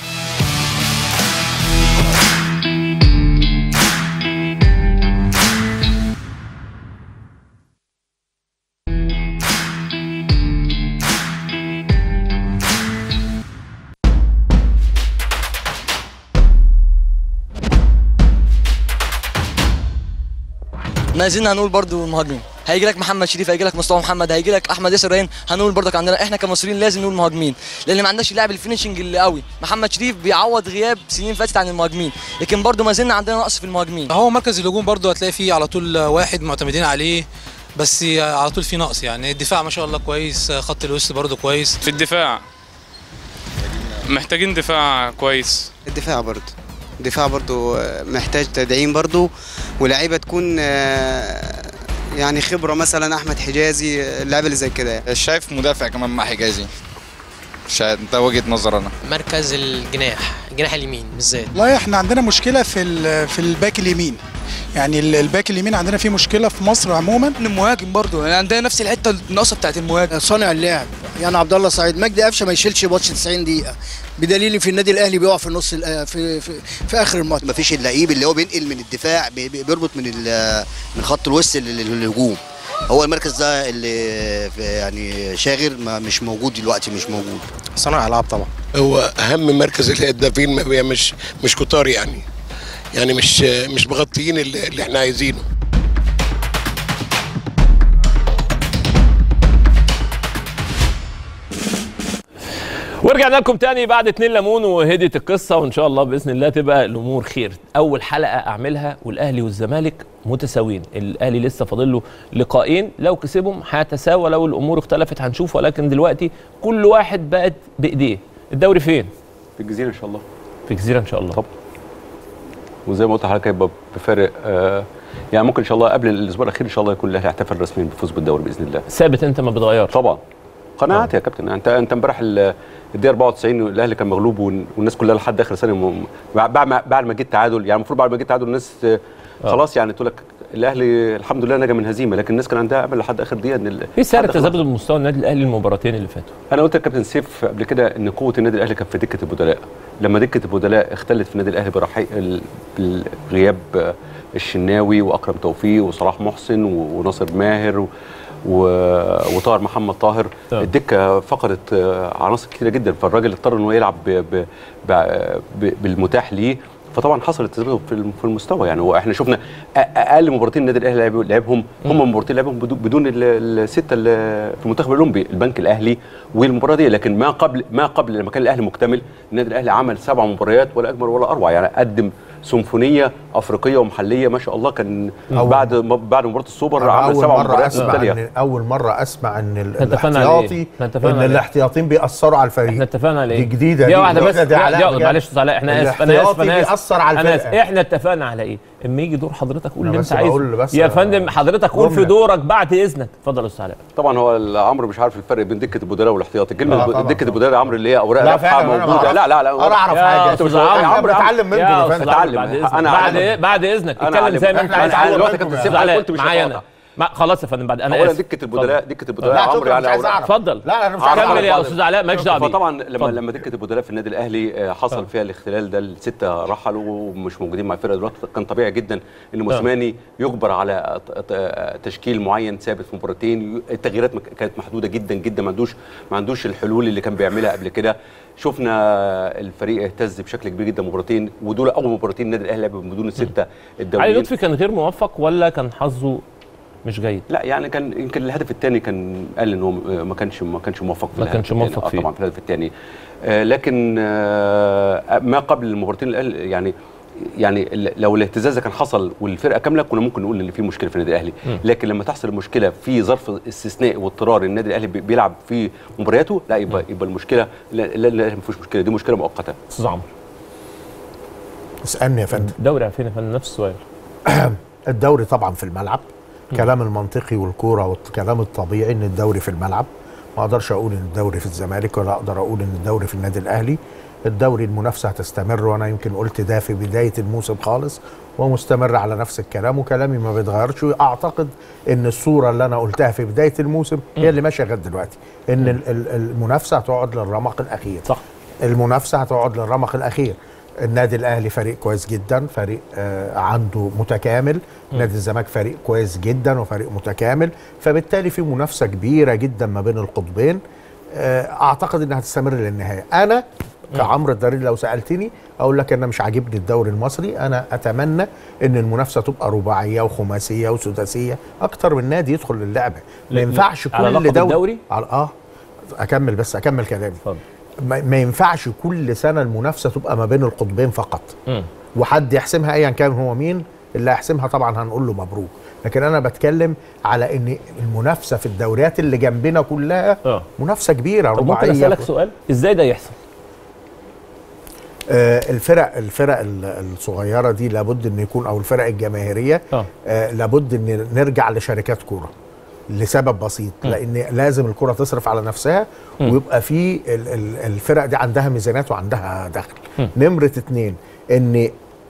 ما زلنا هنقول برضو المهاجمين هيجي لك محمد شريف هيجي لك مصطفى محمد هيجي لك احمد ياسر ريان هنقول برضك عندنا احنا كمصريين لازم نقول مهاجمين لان ما عندناش اللاعب الفينشنج اللي قوي محمد شريف بيعوض غياب سنين فاتت عن المهاجمين لكن برضو ما زلنا عندنا نقص في المهاجمين هو مركز الهجوم برضو هتلاقي فيه على طول واحد معتمدين عليه بس على طول في نقص يعني الدفاع ما شاء الله كويس خط الوسط برضو كويس في الدفاع محتاجين دفاع كويس الدفاع برضو الدفاع برضو آه، محتاج تدعيم برضو ولاعيبه تكون آه، يعني خبره مثلا احمد حجازي آه، اللعيبه اللي زي كده يعني. شايف مدافع كمان مع حجازي شايف ده وجهه نظر انا مركز الجناح الجناح اليمين بالذات والله احنا عندنا مشكله في ال- في الباك اليمين يعني ال- الباك اليمين عندنا فيه مشكله في مصر عموما المهاجم برضو يعني عندنا نفس الحته الناقصه بتاعت المهاجم صانع اللعب يعني عبد الله سعيد مجدي قفشه ما يشيلش ماتش 90 دقيقه بدليل في النادي الاهلي بيقع في النص ال- في في, في اخر الماتش مفيش اللعيب اللي هو بينقل من الدفاع بي- بي- بيربط من ال- من خط الوسط لل- للهجوم هو المركز ده اللي في- يعني شاغر ما مش موجود دلوقتي مش موجود صانع العاب طبعا هو اهم مركز الهدافين ما هي مش مش كتار يعني يعني مش مش مغطيين اللي, اللي احنا عايزينه ورجعنا لكم تاني بعد اتنين ليمون وهديت القصه وان شاء الله باذن الله تبقى الامور خير اول حلقه اعملها والاهلي والزمالك متساويين الاهلي لسه فاضل له لقاءين لو كسبهم هيتساوى لو الامور اختلفت هنشوف ولكن دلوقتي كل واحد بقت بايديه الدوري فين في الجزيره ان شاء الله في الجزيره ان شاء الله طب. وزي ما قلت لحضرتك هيبقى بفارق آه يعني ممكن ان شاء الله قبل الاسبوع الاخير ان شاء الله يكون الاهلي هيحتفل رسميا بالفوز بالدوري باذن الله ثابت انت ما بتغيرش طبعا قناعاتي يا كابتن انت انت امبارح ال- الدقيقه 94 الاهلي كان مغلوب وال- والناس كلها لحد اخر ثانيه م- بعد ما بعد ما جه التعادل يعني المفروض بعد ما جه التعادل الناس آه، خلاص يعني تقول لك الاهلي الحمد لله نجا من هزيمه لكن الناس كان عندها امل لحد اخر دقيقه ان ال- في سعر لحد خلاص. تذبذب بمستوى النادي الاهلي المباراتين اللي فاتوا انا قلت للكابتن سيف قبل كده ان قوه النادي الاهلي كانت في دكه البدلاء لما دكه البدلاء اختلت في النادي الاهلي برحي ال- بالغياب آه، الشناوي واكرم توفيق وصلاح محسن و- وناصر ماهر و- و- وطاهر محمد طاهر تمام. الدكه فقدت آه، عناصر كتيره جدا فالراجل اضطر انه يلعب ب ب ب ب بالمتاح ليه فطبعا حصل تذبذب في الم- في المستوى يعني هو احنا شفنا أ- اقل مباراتين النادي الاهلي لعب- لعبهم هم مباراتين لعبهم بدون- بدون ال- السته اللي في المنتخب الاولمبي البنك الاهلي والمباراه دي لكن ما قبل ما قبل لما كان الاهلي مكتمل النادي الاهلي عمل سبع مباريات ولا اجمل ولا اروع يعني قدم سيمفونيه افريقيه ومحليه ما شاء الله كان أول- بعد بعد مباراه السوبر أنا عمل أول سبع مرة مباريات أسمع متتاليه إن أول مرة أسمع إن ال- إحنا اتفقنا على إيه؟ الاحتياطي إحنا اتفقنا إن على إيه؟ الاحتياطيين بيأثروا على الفريق احنا اتفقنا على ايه؟ دي جديدة دي واحده بس دي دي علاء دي بجد. معلش استاذ علاء احنا اسف انا اسف الاحتياطي انا اسف بيأثر على انا الفرقة. اسف احنا اتفقنا على ايه؟ اما يجي دور حضرتك قول أنا اللي بس انت عايزه بقول بس يا فندم حضرتك قول في جملة. دورك بعد اذنك اتفضل يا استاذ علاء طبعا هو عمرو مش عارف الفرق بين دكه البدلاء والاحتياطي كلمه آه، الب- طبعاً. دكه البدلاء يا عمرو اللي هي اوراق لا رابحه فعلاً، أنا موجوده بعرف. لا لا لا أنا أعرف يا حاجة. أستاذ أنت عمرو، بتقول- عمرو بتعلم منكم يا يا استاذ فندم. عمرو اتعلم. بعد اذنك أنا بعد أعلم. بعد اذنك أنا اتكلم أعلم. زي ما انت إحنا عايز أنا دلوقتي منكم كنت يا سيبك علاء قلت مش معايا هقاطع. انا ما خلاص يا فندم بعد انا اولا اسف دكه البدلاء دكه البدلاء لا، يا عمرو شكراً، يعني مش عايز أوراق- أعرف. اتفضل لا أنا مش عارف عايز كمل يا أعرف. استاذ علاء مالكش دعوه بيه فطبعا لما اتفضل. لما دكه البدلاء في النادي الاهلي آه، حصل فيها الاختلال ده السته رحلوا ومش موجودين مع الفرقه دلوقتي كان طبيعي جدا ان موسيماني يجبر على ت- ت- تشكيل معين ثابت في مباراتين التغييرات مك- كانت محدوده جدا جدا ما عندوش ما عندوش الحلول اللي كان بيعملها قبل كده شفنا الفريق اهتز بشكل كبير جدا مباراتين ودول اول مباراتين النادي الاهلي لعب بدون السته علي الدوليين لطفي كان غير موفق ولا كان حظه مش جيد لا يعني كان يمكن الهدف الثاني كان قال ان هو ما كانش ما كانش موفق في ما الهدف كانش التاني. موفق آه فيه. طبعا في الهدف الثاني آه لكن آه ما قبل المباراتين الأهلي- يعني يعني ال- لو الاهتزاز ده كان حصل والفرقه كامله كنا ممكن نقول ان في مشكله في النادي الاهلي مم. لكن لما تحصل المشكله في ظرف استثنائي واضطرار النادي الاهلي بي- بيلعب في مبارياته لا يبقى يبقى المشكله لا لا, لا ما فيش مشكله دي مشكله مؤقته استاذ عمرو اسألني يا فندم دوري عارفين يا فندم نفس السؤال الدوري طبعا في الملعب كلام المنطقي والكوره والكلام الطبيعي ان الدوري في الملعب ما اقدرش اقول ان الدوري في الزمالك ولا اقدر اقول ان الدوري في النادي الاهلي الدوري المنافسه هتستمر وانا يمكن قلت ده في بدايه الموسم خالص ومستمر على نفس الكلام وكلامي ما بيتغيرش اعتقد ان الصوره اللي انا قلتها في بدايه الموسم هي اللي ماشيه لغايه دلوقتي ان ال- ال- المنافسه هتقعد للرمق الاخير صح المنافسه هتقعد للرمق الاخير النادي الاهلي فريق كويس جدا فريق آه عنده متكامل نادي الزمالك فريق كويس جدا وفريق متكامل فبالتالي في منافسه كبيره جدا ما بين القطبين آه اعتقد انها هتستمر للنهايه انا كعمرو الداري لو سالتني اقول لك انا مش عاجبني الدوري المصري انا اتمنى ان المنافسه تبقى رباعيه وخماسيه وسداسيه اكتر من نادي يدخل اللعبه ما ل- ينفعش على كل لقب دوري الدوري؟ على اه اكمل بس اكمل كلامي اتفضل ما ما ينفعش كل سنه المنافسه تبقى ما بين القطبين فقط مم. وحد يحسمها ايا كان هو مين اللي هيحسمها طبعا هنقول له مبروك لكن انا بتكلم على ان المنافسه في الدوريات اللي جنبنا كلها اه منافسه كبيره طب ممكن رباعيه اسالك سؤال ازاي ده يحصل آه الفرق الفرق ال- الصغيره دي لابد ان يكون او الفرق الجماهيريه اه آه لابد ان نرجع لشركات كوره لسبب بسيط م. لان لازم الكره تصرف على نفسها م. ويبقى في ال- ال- الفرق دي عندها ميزانات وعندها دخل م. نمره اتنين ان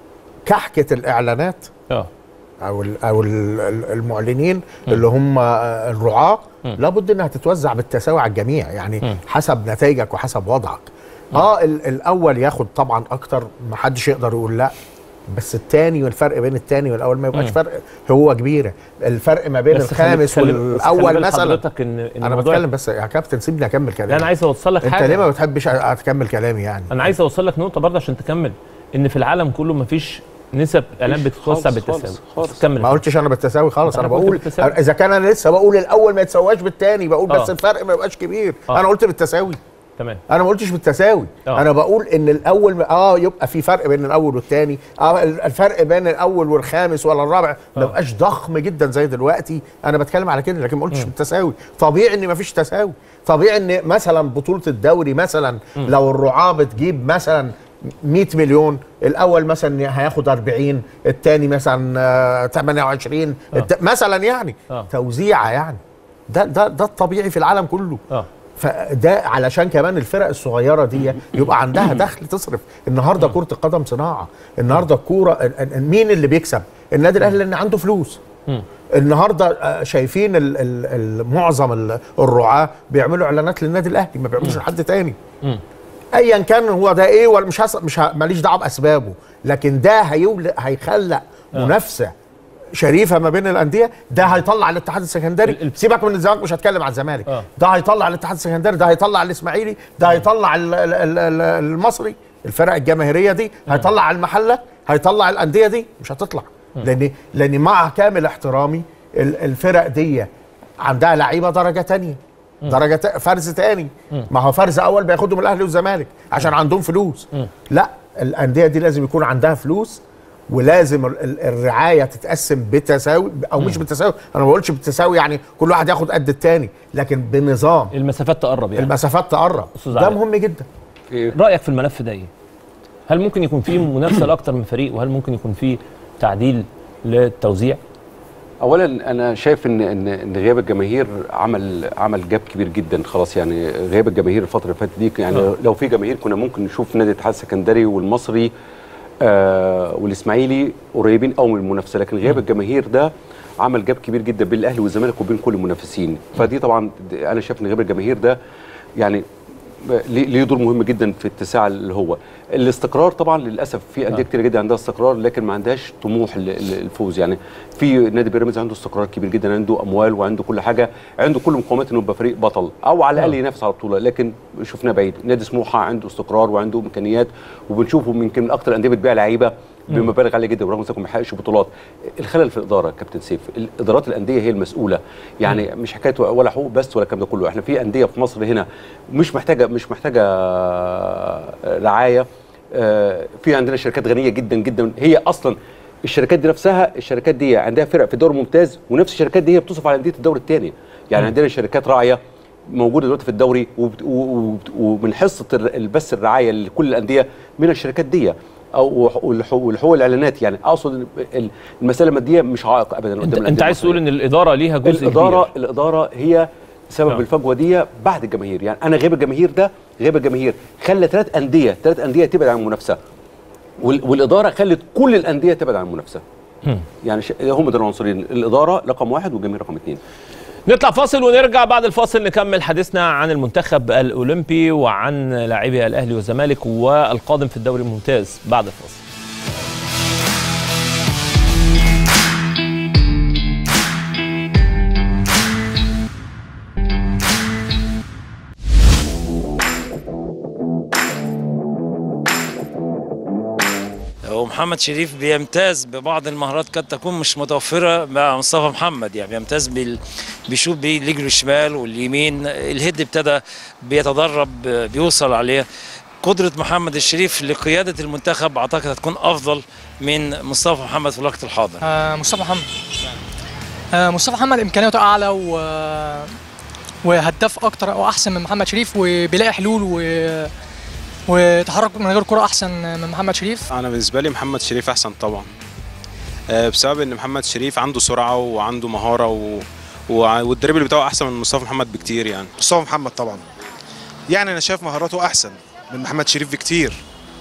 كحكه الاعلانات اه او ال او ال المعلنين اللي هم آه، الرعاه م. لابد انها تتوزع بالتساوي على الجميع يعني م. حسب نتائجك وحسب وضعك اه ال الاول ياخد طبعا اكتر ما حدش يقدر يقول لا بس الثاني والفرق بين الثاني والاول ما يبقاش مم. فرق هو كبيره الفرق ما بين بس خلي- الخامس خلي- بس خلي والاول بال مثلا حضرتك ان ان انا الموضوع- بتكلم بس يا كابتن سيبني اكمل كلامي لا انا عايز اوصل لك انت حاجه ليه ما بتحبش اكمل كلامي يعني انا عايز اوصل لك نقطه برضه عشان تكمل ان في العالم كله مفيش نسب اعلان بتتوسع خالص، بالتساوي خالص، خالص. كمل ما قلتش انا بالتساوي خالص أنا انا قلت بقول بالتساوي. اذا كان انا لسه بقول الاول ما يتسواش بالثاني بقول بس آه. الفرق ما يبقاش كبير آه. انا قلت بالتساوي تمام انا ما قلتش بالتساوي آه. انا بقول ان الاول اه يبقى في فرق بين الاول والثاني اه الفرق بين الاول والخامس ولا الرابع ما آه. يبقاش ضخم جدا زي دلوقتي انا بتكلم على كده لكن ما قلتش بالتساوي طبيعي ان ما فيش تساوي طبيعي ان مثلا بطوله الدوري مثلا لو الرعاه بتجيب مثلا 100 مليون الاول مثلا هياخد 40 الثاني مثلا آه، 28 الت... مثلا يعني آه. توزيعه يعني ده ده ده الطبيعي في العالم كله اه فده علشان كمان الفرق الصغيره دي يبقى عندها دخل تصرف النهارده كره القدم صناعه النهارده الكوره ال- ال- مين اللي بيكسب النادي الاهلي لان عنده فلوس مم. النهارده آه، شايفين ال- ال- ال- معظم ال- الرعاه بيعملوا اعلانات للنادي الاهلي ما بيعملوش لحد تاني مم. ايا كان هو ده ايه ولا مش هس... مش ه... ماليش دعوه باسبابه لكن ده هيول... هيخلق منافسه شريفه ما بين الانديه ده هيطلع الاتحاد السكندري ال- ال- سيبك من الزمالك مش هتكلم على الزمالك آه. ده هيطلع الاتحاد السكندري ده هيطلع الاسماعيلي ده هيطلع ال- ال- ال- ال- المصري الفرق الجماهيريه دي هيطلع على المحله هيطلع الانديه دي مش هتطلع لان لان مع كامل احترامي ال- الفرق دي عندها لعيبه درجه تانية درجه تا- فرز تاني ما هو فرز اول بياخدهم الاهلي والزمالك عشان عندهم فلوس لا الانديه دي لازم يكون عندها فلوس ولازم ال- ال- الرعايه تتقسم بتساوي او مش بالتساوي انا ما بقولش بالتساوي يعني كل واحد ياخد قد التاني لكن بنظام المسافات تقرب يعني المسافات تقرب أستاذ ده علاء. مهم جدا رايك في الملف ده ايه هل ممكن يكون فيه منافسه لاكثر من فريق وهل ممكن يكون فيه تعديل للتوزيع اولا انا شايف ان ان ان غياب الجماهير عمل عمل جاب كبير جدا خلاص يعني غياب الجماهير الفتره اللي فاتت دي يعني آه. لو في جماهير كنا ممكن نشوف نادي الاتحاد السكندري والمصري آه والاسماعيلي قريبين قوي من المنافسه لكن غياب الجماهير ده عمل جاب كبير جدا بين الاهلي والزمالك وبين كل المنافسين فدي طبعا انا شايف ان غياب الجماهير ده يعني ليه ليه دور مهم جدا في اتساع اللي هو الاستقرار طبعا للاسف في انديه كتير جدا عندها استقرار لكن ما عندهاش طموح لل- للفوز يعني في نادي بيراميدز عنده استقرار كبير جدا عنده اموال وعنده كل حاجه عنده كل مقومات انه يبقى فريق بطل او على الاقل ينافس على البطوله لكن شفناه بعيد نادي سموحه عنده استقرار وعنده امكانيات وبنشوفه يمكن من اكتر الانديه بتبيع لعيبه بمبالغ عاليه جدا ورغم ذلك ما بيحققش بطولات الخلل في الاداره كابتن سيف الادارات الانديه هي المسؤوله يعني مش حكايه ولا حقوق بس ولا الكلام ده كله احنا في انديه في مصر هنا مش محتاجه مش محتاجه رعايه آه، في عندنا شركات غنيه جدا جدا هي اصلا الشركات دي نفسها الشركات دي عندها فرق في الدوري الممتاز ونفس الشركات دي هي بتصرف على انديه الدوري الثاني يعني عندنا شركات راعيه موجوده دلوقتي في الدوري وبت- و- و- ومن حصه الر- البث الرعايه لكل الانديه من الشركات دي او والحقوق والحقوق الاعلانات يعني اقصد ال- المساله الماديه مش عائق ابدا قدام انت, الأندية انت عايز تقول ان الاداره ليها جزء الاداره كبير الاداره هي سبب نعم. الفجوه دي بعد الجماهير يعني انا غياب الجماهير ده غياب الجماهير خلى ثلاث انديه ثلاث انديه تبعد عن المنافسه وال- والاداره خلت كل الانديه تبعد عن المنافسه يعني ش- هم دول العنصرين الاداره رقم واحد والجماهير رقم اثنين نطلع فاصل ونرجع بعد الفاصل نكمل حديثنا عن المنتخب الاولمبي وعن لاعبي الاهلي والزمالك والقادم في الدوري الممتاز بعد الفاصل ومحمد شريف بيمتاز ببعض المهارات قد تكون مش متوفرة مع مصطفى محمد يعني بيمتاز بال... بيشوف برجله الشمال واليمين الهيد ابتدى بيتدرب بيوصل عليه قدرة محمد الشريف لقيادة المنتخب أعتقد هتكون أفضل من مصطفى محمد في الوقت الحاضر آه مصطفى محمد آه مصطفى محمد امكانياته اعلى و وهداف اكتر او احسن من محمد شريف وبيلاقي حلول و وتحرك من غير كرة احسن من محمد شريف انا بالنسبه لي محمد شريف احسن طبعا آه، بسبب ان محمد شريف عنده سرعه وعنده مهاره و... و... والدريبل بتاعه احسن من مصطفى محمد بكتير يعني مصطفى محمد طبعا يعني انا شايف مهاراته احسن من محمد شريف بكتير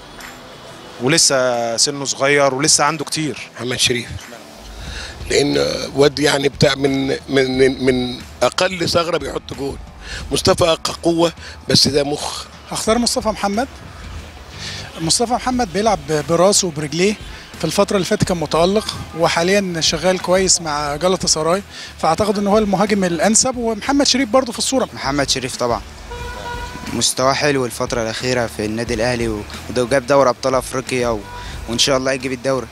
ولسه سنه صغير ولسه عنده كتير محمد شريف لان واد يعني بتاع من من من اقل ثغره بيحط جول مصطفى قوه بس ده مخ هختار مصطفى محمد مصطفى محمد بيلعب براسه وبرجليه في الفترة اللي فاتت كان متألق وحاليا شغال كويس مع جلطة سراي فأعتقد إن هو المهاجم الأنسب ومحمد شريف برضه في الصورة محمد شريف طبعا مستواه حلو الفترة الأخيرة في النادي الأهلي و- وده جاب دوري أبطال أفريقيا و... وإن شاء الله يجيب الدوري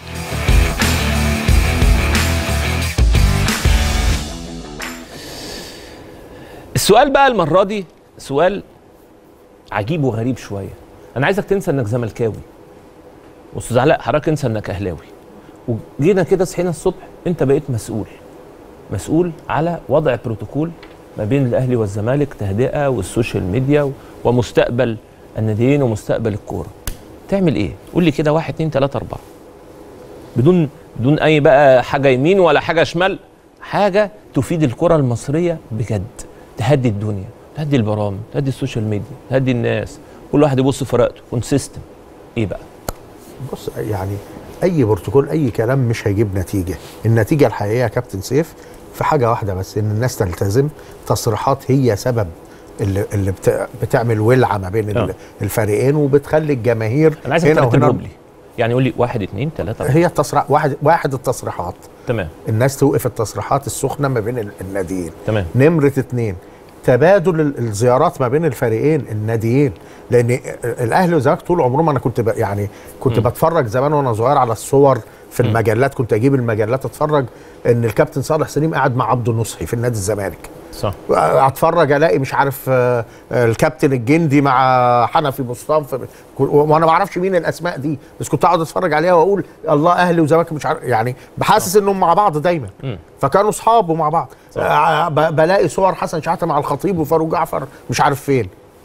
السؤال بقى المره دي سؤال عجيب وغريب شويه انا عايزك تنسى انك زملكاوي استاذ علاء حضرتك انسى انك اهلاوي وجينا كده صحينا الصبح انت بقيت مسؤول مسؤول على وضع بروتوكول ما بين الاهلي والزمالك تهدئه والسوشيال ميديا و- ومستقبل الناديين ومستقبل الكوره تعمل ايه قول لي كده واحد اتنين تلاته اربعه بدون بدون اي بقى حاجه يمين ولا حاجه شمال حاجه تفيد الكره المصريه بجد تهدي الدنيا تهدي البرامج تهدي السوشيال ميديا تهدي الناس كل واحد يبص في ورقته يكون سيستم ايه بقى بص يعني اي بروتوكول اي كلام مش هيجيب نتيجه النتيجه الحقيقيه يا كابتن سيف في حاجه واحده بس ان الناس تلتزم تصريحات هي سبب اللي, اللي بت- بتعمل ولعه ما بين آه. ال- الفريقين وبتخلي الجماهير انا عايزك هنا وهنا ترتبهم لي يعني قول لي واحد اتنين تلاته أربعة. هي التصريح واحد واحد التصريحات تمام الناس توقف التصريحات السخنه ما بين ال- الناديين تمام نمره اتنين تبادل ال- الزيارات ما بين الفريقين الناديين لان الاهلي والزمالك طول عمرهم انا كنت ب... يعني كنت مم. بتفرج زمان وانا صغير على الصور في مم. المجلات كنت اجيب المجلات اتفرج ان الكابتن صالح سليم قاعد مع عبده نصحي في النادي الزمالك صح اتفرج الاقي مش عارف آه، آه، الكابتن الجندي مع حنفي مصطفى وانا ما اعرفش مين الاسماء دي بس كنت اقعد اتفرج عليها واقول الله اهلي وزمالك مش عارف يعني بحاسس انهم مع بعض دايما فكانوا اصحاب ومع بعض آه، ب- بلاقي صور حسن شحاته مع الخطيب وفاروق جعفر مش عارف فين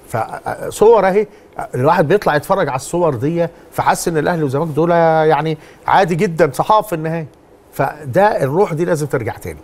فصور اهي الواحد بيطلع يتفرج على الصور دي فحس ان الاهلي والزمالك دول يعني عادي جدا صحاب في النهايه فده الروح دي لازم ترجع تاني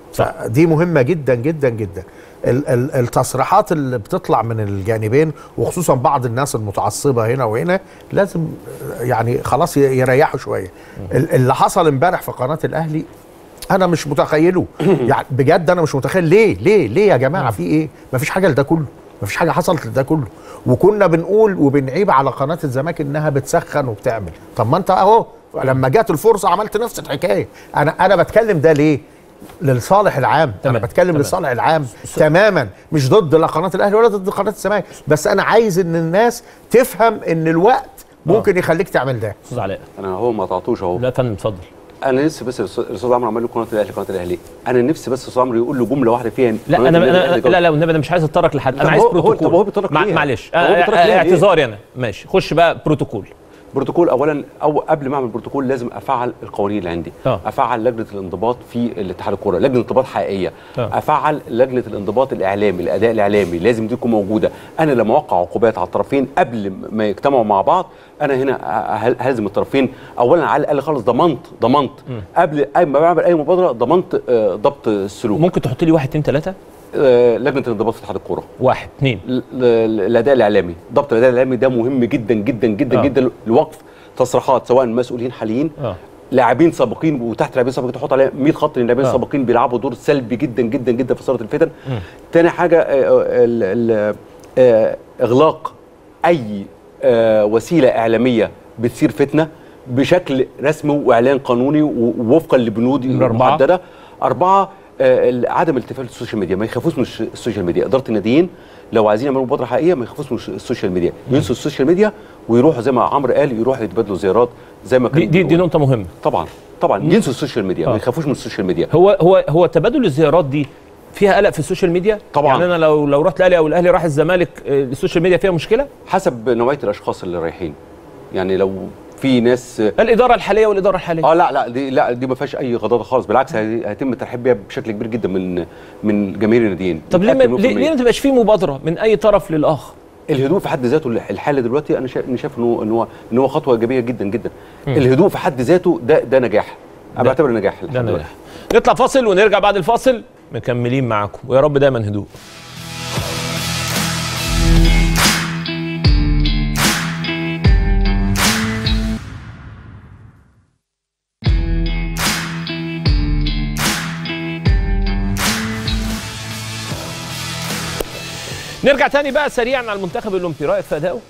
فدي مهمه جدا جدا جدا ال- ال- التصريحات اللي بتطلع من الجانبين وخصوصا بعض الناس المتعصبه هنا وهنا لازم يعني خلاص ي- يريحوا شويه ال- اللي حصل امبارح في قناه الاهلي انا مش متخيله يعني بجد انا مش متخيل ليه ليه ليه يا جماعه في ايه مفيش حاجه لده كله مفيش حاجه حصلت لده كله وكنا بنقول وبنعيب على قناه الزمالك انها بتسخن وبتعمل طب ما انت اهو لما جات الفرصه عملت نفس الحكايه انا انا بتكلم ده ليه للصالح العام تمام. انا بتكلم تمام. للصالح العام تماما مش ضد لا قناه الاهلي ولا ضد قناه الزمالك بس انا عايز ان الناس تفهم ان الوقت ممكن يخليك تعمل ده استاذ علاء انا هو ما قطعتوش اهو لا فندم اتفضل انا نفسي بس الأستاذ- الاستاذ عمرو عمال له قناه الاهلي قناه الاهلي انا نفسي بس الاستاذ عمرو يقول له جمله واحده فيها لا قناة انا النادي انا الأهلي لا لا والنبي انا مش عايز اتطرق لحد طب انا عايز هو- هو- بروتوكول طب هو بيتطرق مع- ليه؟ معلش طب هو آه، بيتطرق آه، ليه؟ اعتذاري انا ماشي خش بقى بروتوكول بروتوكول اولا او قبل ما اعمل بروتوكول لازم افعل القوانين اللي عندي آه. افعل لجنه الانضباط في الاتحاد الكوره لجنه انضباط حقيقيه آه. افعل لجنه الانضباط الاعلامي الاداء الاعلامي لازم دي تكون موجوده انا لما اوقع عقوبات على الطرفين قبل ما يجتمعوا مع بعض انا هنا أه- هلزم الطرفين اولا على الاقل خالص ضمنت ضمنت مم. قبل أي ما بعمل اي مبادره ضمنت آه، ضبط السلوك ممكن تحط لي واحد اتنين تلاته آه، لجنه الانضباط في اتحاد الكوره واحد اثنين ل- ل- الاداء الاعلامي ضبط الاداء الاعلامي ده مهم جدا جدا جدا آه. آه. جدا لوقف تصريحات سواء مسؤولين حاليين اه لاعبين سابقين وتحت لاعبين سابقين تحط عليها 100 خط لان لاعبين آه. سابقين بيلعبوا دور سلبي جدا جدا جدا في صاله الفتن مم. تاني حاجه آه، ال- ال- آه، اغلاق اي آه، وسيله اعلاميه بتثير فتنه بشكل رسمي واعلان قانوني و- ووفقا لبنود نمرة أربعة. محدده اربعه آه، ال- عدم الالتفات للسوشيال ميديا ما يخافوش من الش- السوشيال ميديا اداره الناديين لو عايزين يعملوا مبادره حقيقيه ما يخافوش من الش- السوشيال ميديا ينسوا السوشيال ميديا ويروحوا زي ما عمرو قال يروحوا يتبادلوا زيارات زي ما كان دي دي, دي نقطه مهمه طبعا طبعا ينسوا السوشيال ميديا آه. ما يخافوش من السوشيال ميديا هو هو هو تبادل الزيارات دي فيها قلق في السوشيال ميديا طبعاً. يعني انا لو لو رحت الاهلي او الاهلي راح الزمالك آه، السوشيال ميديا فيها مشكله حسب نوعيه الاشخاص اللي رايحين يعني لو في ناس الاداره الحاليه والاداره الحاليه اه لا لا دي لا دي ما فيهاش اي غضاضه خالص بالعكس هي- هيتم الترحيب بيها بشكل كبير جدا من من جماهير الناديين طب ليه ما متأكد ليه, مليون في ليه ما المية. تبقاش في مبادره من اي طرف للاخر الهدوء في حد ذاته الحاله دلوقتي انا شايف انا شايف ان هو ان هو ان هو خطوه ايجابيه جدا جدا مم. الهدوء في حد ذاته ده ده نجاح انا ده- بعتبره نجاح ده الحمد لله. نجاح نطلع فاصل ونرجع بعد الفاصل مكملين معاكم ويا رب دايما هدوء نرجع تاني بقى سريعا على المنتخب الاولمبي رايك في ادائه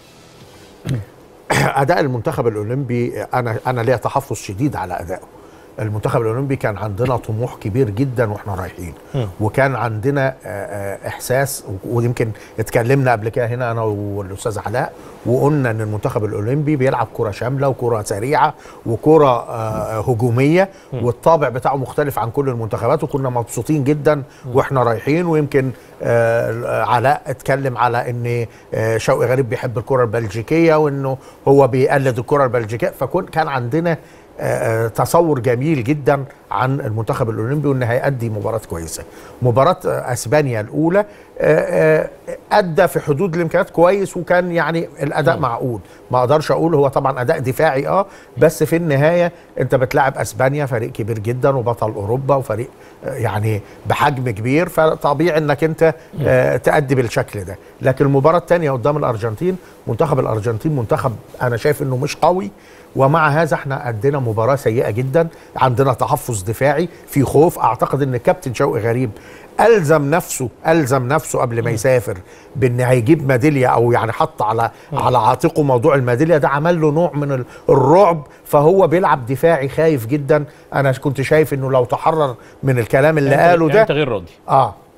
اداء المنتخب الاولمبي انا انا ليا تحفظ شديد على ادائه المنتخب الاولمبي كان عندنا طموح كبير جدا واحنا رايحين وكان عندنا آه، آه، احساس ويمكن اتكلمنا قبل كده هنا انا والاستاذ علاء وقلنا ان المنتخب الاولمبي بيلعب كره شامله وكره سريعه وكره آه، هجوميه والطابع بتاعه مختلف عن كل المنتخبات وكنا مبسوطين جدا واحنا رايحين ويمكن آه، علاء اتكلم على ان آه، شوقي غريب بيحب الكره البلجيكيه وانه هو بيقلد الكره البلجيكيه فكان كان عندنا آه، آه، تصور جميل جدا عن المنتخب الاولمبي وان هيأدي مباراه كويسه. مباراه آه، اسبانيا الاولى آه، آه، ادى في حدود الامكانيات كويس وكان يعني الاداء معقول، ما اقدرش اقول هو طبعا اداء دفاعي اه بس في النهايه انت بتلاعب اسبانيا فريق كبير جدا وبطل اوروبا وفريق آه، يعني بحجم كبير فطبيعي انك انت آه، تأدي بالشكل ده، لكن المباراه الثانيه قدام الارجنتين منتخب الارجنتين منتخب انا شايف انه مش قوي ومع هذا احنا ادينا مباراه سيئه جدا عندنا تحفظ دفاعي في خوف اعتقد ان كابتن شوقي غريب الزم نفسه الزم نفسه قبل ما يسافر بان هيجيب ميداليه او يعني حط على على عاتقه موضوع الميداليه ده عمل له نوع من ال- الرعب فهو بيلعب دفاعي خايف جدا انا كنت شايف انه لو تحرر من الكلام اللي يعني أنت- قاله يعني ده انت غير راضي اه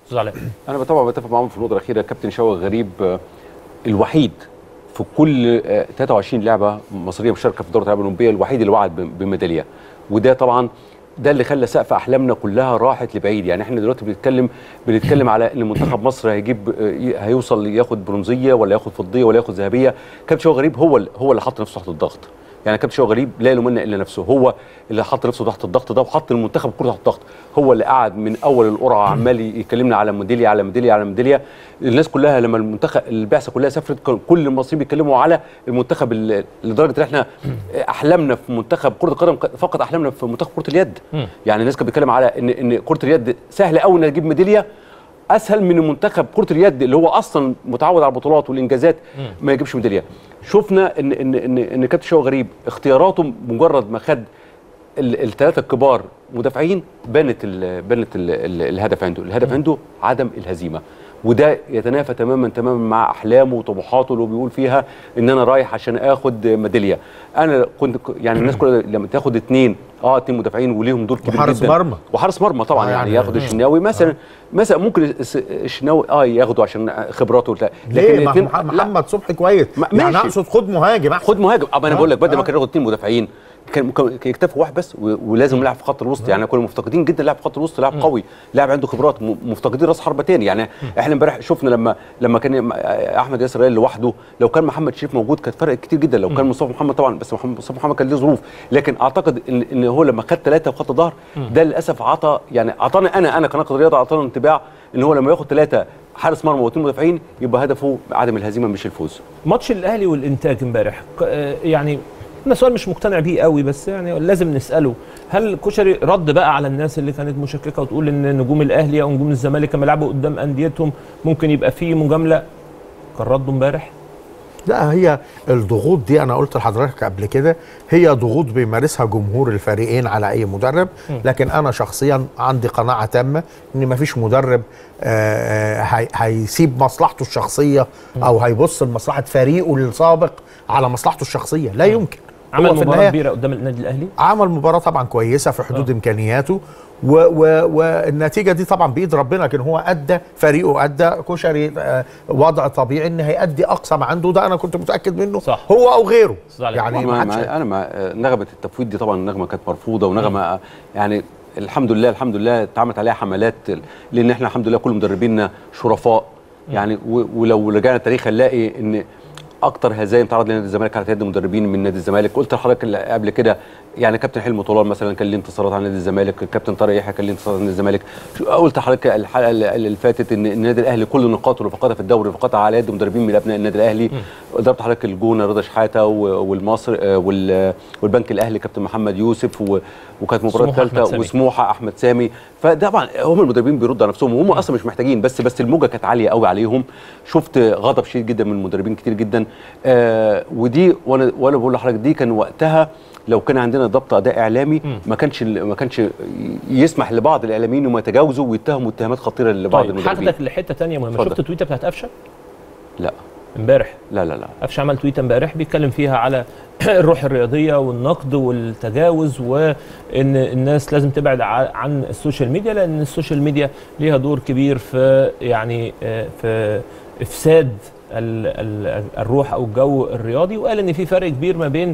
استاذ علاء انا طبعا بتفق معاهم في النقطه الاخيره كابتن شوقي غريب آه، الوحيد في كل آه، 23 لعبه مصريه مشاركه في دوره الالعاب الاولمبيه الوحيد اللي وعد ب- بميداليه وده طبعا ده اللي خلى سقف احلامنا كلها راحت لبعيد يعني احنا دلوقتي بنتكلم بنتكلم على ان منتخب مصر هيجيب آه، ي- هيوصل ياخد برونزيه ولا ياخد فضيه ولا ياخد ذهبيه كابتن شوقي غريب هو ال- هو اللي حط نفسه تحت الضغط يعني كابتن شوقي غريب لا يلومنا الا نفسه هو اللي حط نفسه تحت الضغط ده وحط المنتخب كله تحت الضغط هو اللي قعد من اول القرعه عمال يكلمنا على ميداليه على ميداليه على ميداليه الناس كلها لما المنتخب البعثه كلها سافرت كان كل المصريين بيتكلموا على المنتخب ال- لدرجه ان احنا احلامنا في منتخب كره القدم فقط احلامنا في منتخب كره اليد يعني الناس كانت بتتكلم على ان ان كره اليد سهل قوي انها تجيب ميداليه اسهل من المنتخب كره اليد اللي هو اصلا متعود على البطولات والانجازات ما يجيبش ميداليه شفنا ان ان ان ان كابتن شوقي غريب اختياراته مجرد ما خد الثلاثه الكبار مدافعين بانت ال بانت ال ال الهدف عنده الهدف عنده عدم الهزيمه وده يتنافى تماما تماما مع احلامه وطموحاته اللي هو بيقول فيها ان انا رايح عشان اخد ميداليه انا كنت يعني الناس كلها لما تاخد اثنين اه اثنين مدافعين وليهم دور كبير وحارس جدا مرمى. وحارس مرمى طبعا آه يعني, يعني- ياخد مم. الشناوي مثلا مثلا ممكن الس- الشناوي اه ياخده عشان خبراته وبتاع. ليه ما الاتنين- هو محمد صبحي كويس ما- يعني ماشي. اقصد خد مهاجم أحسن. خد مهاجم اما انا آه، بقول لك بدل ما آه. كان ياخد اثنين مدافعين كان ممكن كان يكتفوا واحد بس و- ولازم لاعب في خط الوسط يعني كنا مفتقدين جدا لاعب في خط الوسط لاعب قوي لاعب عنده خبرات م- مفتقدين راس حربه تاني يعني احنا امبارح شفنا لما لما كان م- احمد ياسر ريال لوحده لو كان محمد شريف موجود كانت فرق كتير جدا لو كان مصطفى محمد طبعا بس محمد مصطفى محمد كان ليه ظروف لكن اعتقد ان ان هو لما خد ثلاثه في خط الظهر ده للاسف عطى يعني اعطاني انا انا كناقد رياضه اعطاني انطباع ان هو لما ياخد ثلاثه حارس مرمى واثنين مدافعين يبقى هدفه عدم الهزيمه مش الفوز ماتش الاهلي والانتاج امبارح ك- آه، يعني انا سؤال مش مقتنع بيه قوي بس يعني لازم نساله هل كشري رد بقى على الناس اللي كانت مشككه وتقول ان نجوم الاهلي او نجوم الزمالك لما يلعبوا قدام انديتهم ممكن يبقى فيه مجامله كان رده امبارح لا هي الضغوط دي انا قلت لحضرتك قبل كده هي ضغوط بيمارسها جمهور الفريقين على اي مدرب لكن انا شخصيا عندي قناعه تامه ان مفيش مدرب آه، هي- هيسيب مصلحته الشخصيه او هيبص لمصلحه فريقه السابق على مصلحته الشخصيه لا يمكن عمل هو في مباراه النهاية كبيره قدام النادي الاهلي عمل مباراة طبعا كويسة في حدود إمكانياته و و والنتيجة دي طبعا بإيد ربنا لكن هو أدى فريقه أدى كشري آه، وضع طبيعي إن هيأدي أقصى ما عنده ده أنا كنت متأكد منه صح. هو أو غيره يعني ما ما حدش ما انا مع آه، نغمه التفويض دي طبعا نغمه كانت مرفوضه ونغمه آه، يعني الحمد لله الحمد لله اتعملت عليها حملات لان احنا الحمد لله كل مدربينا شرفاء يعني و- ولو رجعنا التاريخ هنلاقي ان اكتر هزايم تعرض لنادي الزمالك على يد مدربين من نادي الزمالك قلت لحضرتك ال- قبل كده يعني كابتن حلمي طولان مثلا كان ليه انتصارات على نادي الزمالك الكابتن طارق يحيى كان ليه انتصارات على نادي الزمالك شو- قلت لحضرتك الحلقه اللي اللي فاتت ان النادي الاهلي كل نقاطه اللي فقدها في الدوري فقدها على يد مدربين من ابناء النادي الاهلي ضربت حضرتك الجونه رضا شحاته و- والمصر آه، وال- والبنك الاهلي كابتن محمد يوسف و- وكانت مباراه سموحة أحمد ثالثه سامي. وسموحه احمد سامي فطبعا هم المدربين بيردوا على نفسهم وهم اصلا مش محتاجين بس بس الموجه كانت عاليه قوي عليهم شفت غضب شديد جدا من المدربين كتير جدا آه ودي وانا وانا بقول لحضرتك دي كان وقتها لو كان عندنا ضبط اداء اعلامي ما كانش ما كانش يسمح لبعض الاعلاميين انهم يتجاوزوا ويتهموا اتهامات خطيره لبعض طيب المدربين هاخدك لحته تانية مهمه اتفضل. شفت التويته بتاعت قفشه لا امبارح لا لا لا قفشه عمل تويته امبارح بيتكلم فيها على الروح الرياضيه والنقد والتجاوز وان الناس لازم تبعد ع- عن السوشيال ميديا لان السوشيال ميديا ليها دور كبير في يعني آه، في افساد ال- ال- الروح او الجو الرياضي وقال ان في فرق كبير ما بين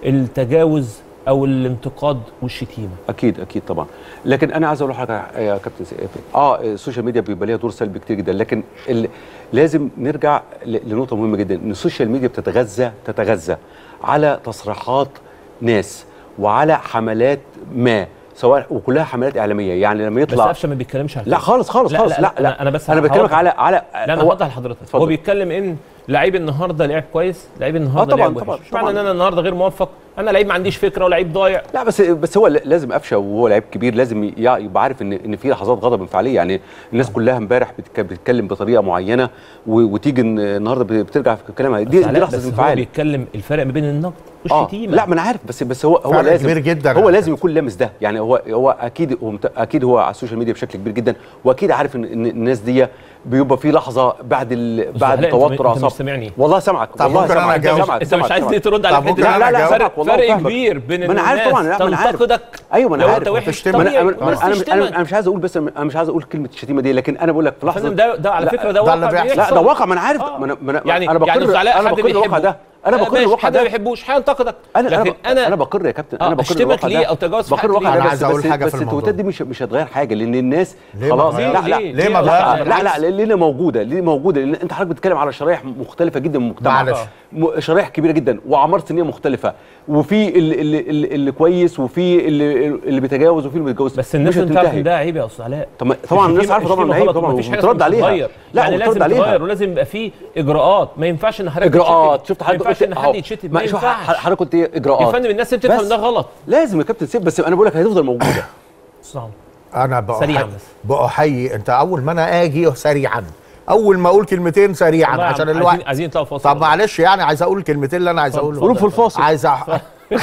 التجاوز او الانتقاد والشتيمه اكيد اكيد طبعا لكن انا عايز اقول لحضرتك يا كابتن سيف اه السوشيال ميديا بيبقى ليها دور سلبي كتير جدا لكن ال... لازم نرجع ل... لنقطه مهمه جدا ان السوشيال ميديا بتتغذى تتغذى على تصريحات ناس وعلى حملات ما سواء وكلها حملات اعلاميه يعني لما بس يطلع قفشه ما بيتكلمش على لا كده. خالص خالص خالص لا لا, أنا- انا بس انا بكلمك هوضح- على على لا انا هو- هوضح لحضرتك هو اتفضل. بيتكلم ان لعيب النهارده لعب كويس لعيب النهارده طبعاً، لعب طبعاً، وحش مش معنى طبعاً. ان انا النهارده غير موفق انا لعيب ما عنديش فكره ولعيب ضايع لا بس بس هو لازم قفشه وهو لعيب كبير لازم ي- يبقى عارف ان ان في لحظات غضب انفعاليه يعني الناس كلها امبارح بتك- بتتكلم بطريقه معينه و- وتيجي إن النهارده بترجع في كلامها دي, بس دي علاء، لحظه بس هو انفعال بيتكلم الفرق ما بين النقد آه، والشتيمه لا ما انا عارف بس بس هو هو فرق لازم كبير جداً هو على لازم يكون لامس ده يعني هو هو اكيد هو مت- اكيد هو على السوشيال ميديا بشكل كبير جدا واكيد عارف ان إن الناس دي بيبقى في لحظه بعد ال... بعد زهلاء، أنت م- توتر أنت مش اعصاب سامعني. والله سامعك طب والله ممكن أنا سامعك أجاوب؟ سامعك أنت مش سامعك عايز سامعك. ترد على طب الحتة لا دي. لا لا فرق- سامعك والله فرق فاهمك. كبير بين إن ما انا عارف الناس طبعا لا، ما انا عارف تنتقدك ايوه ما انا لو عارف أنت وحش ما أنا- طبيعي، أنا- الناس انا مش- تشتمك. انا أنا مش عايز اقول بس انا مش عايز اقول كلمه الشتيمه دي لكن انا بقول لك في لحظه فندم، ده- ده على لا، فكرة ده واقع لا بيحصل. ده واقع ما انا عارف ما انا ما أنا- يعني انا يعني بقر الزعلاء انا حد بقر الواقع بيحبه. ده انا آه، بقر ماشي، الواقع حد ما ده بيحبوش هينتقدك انا لكن انا انا انا بقر يا كابتن آه، انا بقر أشتمك الواقع ليه ده. أو تجاوز في بقر حق الواقع ليه؟ ده أنا بس عايز أقول بس حاجة في بس الموضوع. التويتات دي مش مش هتغير حاجه لان الناس ليه ما خلاص تغيرش؟ لا لا ليه ما لا تغيرش؟ لا لا ليه موجوده ليه موجوده لان انت حضرتك بتتكلم على شرايح مختلفه جدا من المجتمع معلش. م- شرايح كبيره جدا واعمار سنيه مختلفه وفي اللي, اللي, اللي, اللي كويس وفي اللي, اللي بيتجاوز وفي اللي بيتجوز بس الناس مش لازم تعرف هتنتهي. ان ده عيب يا استاذ علاء طب- طبعا الناس الشتيمة- عارفه طبعا الشتيمة إن عيب غلط، طبعا مفيش حاجة وبترد اسمها عليها تتغير. لا يعني وبترد لازم عليها تتغير ولازم يبقى في اجراءات ما ينفعش ان حضرتك اجراءات تتشتم. شفت ما حضرتك ينفعش قلت ان حد أهو. يتشتم ما ما شوف ينفعش حضرتك قلت ايه اجراءات يا فندم الناس بتفهم بس ده غلط لازم يا كابتن سيب بس انا بقول لك هتفضل موجوده صعب انا بأحيي سريعاً بس. بأحيي انت اول ما انا اجي سريعا اول ما اقول كلمتين سريعا والله عشان عايزين- الوقت عايزين نطلعوا فاصل طب معلش يعني عايز اقول الكلمتين اللي انا عايز اقولهم قولهم في الفاصل. عايز أح...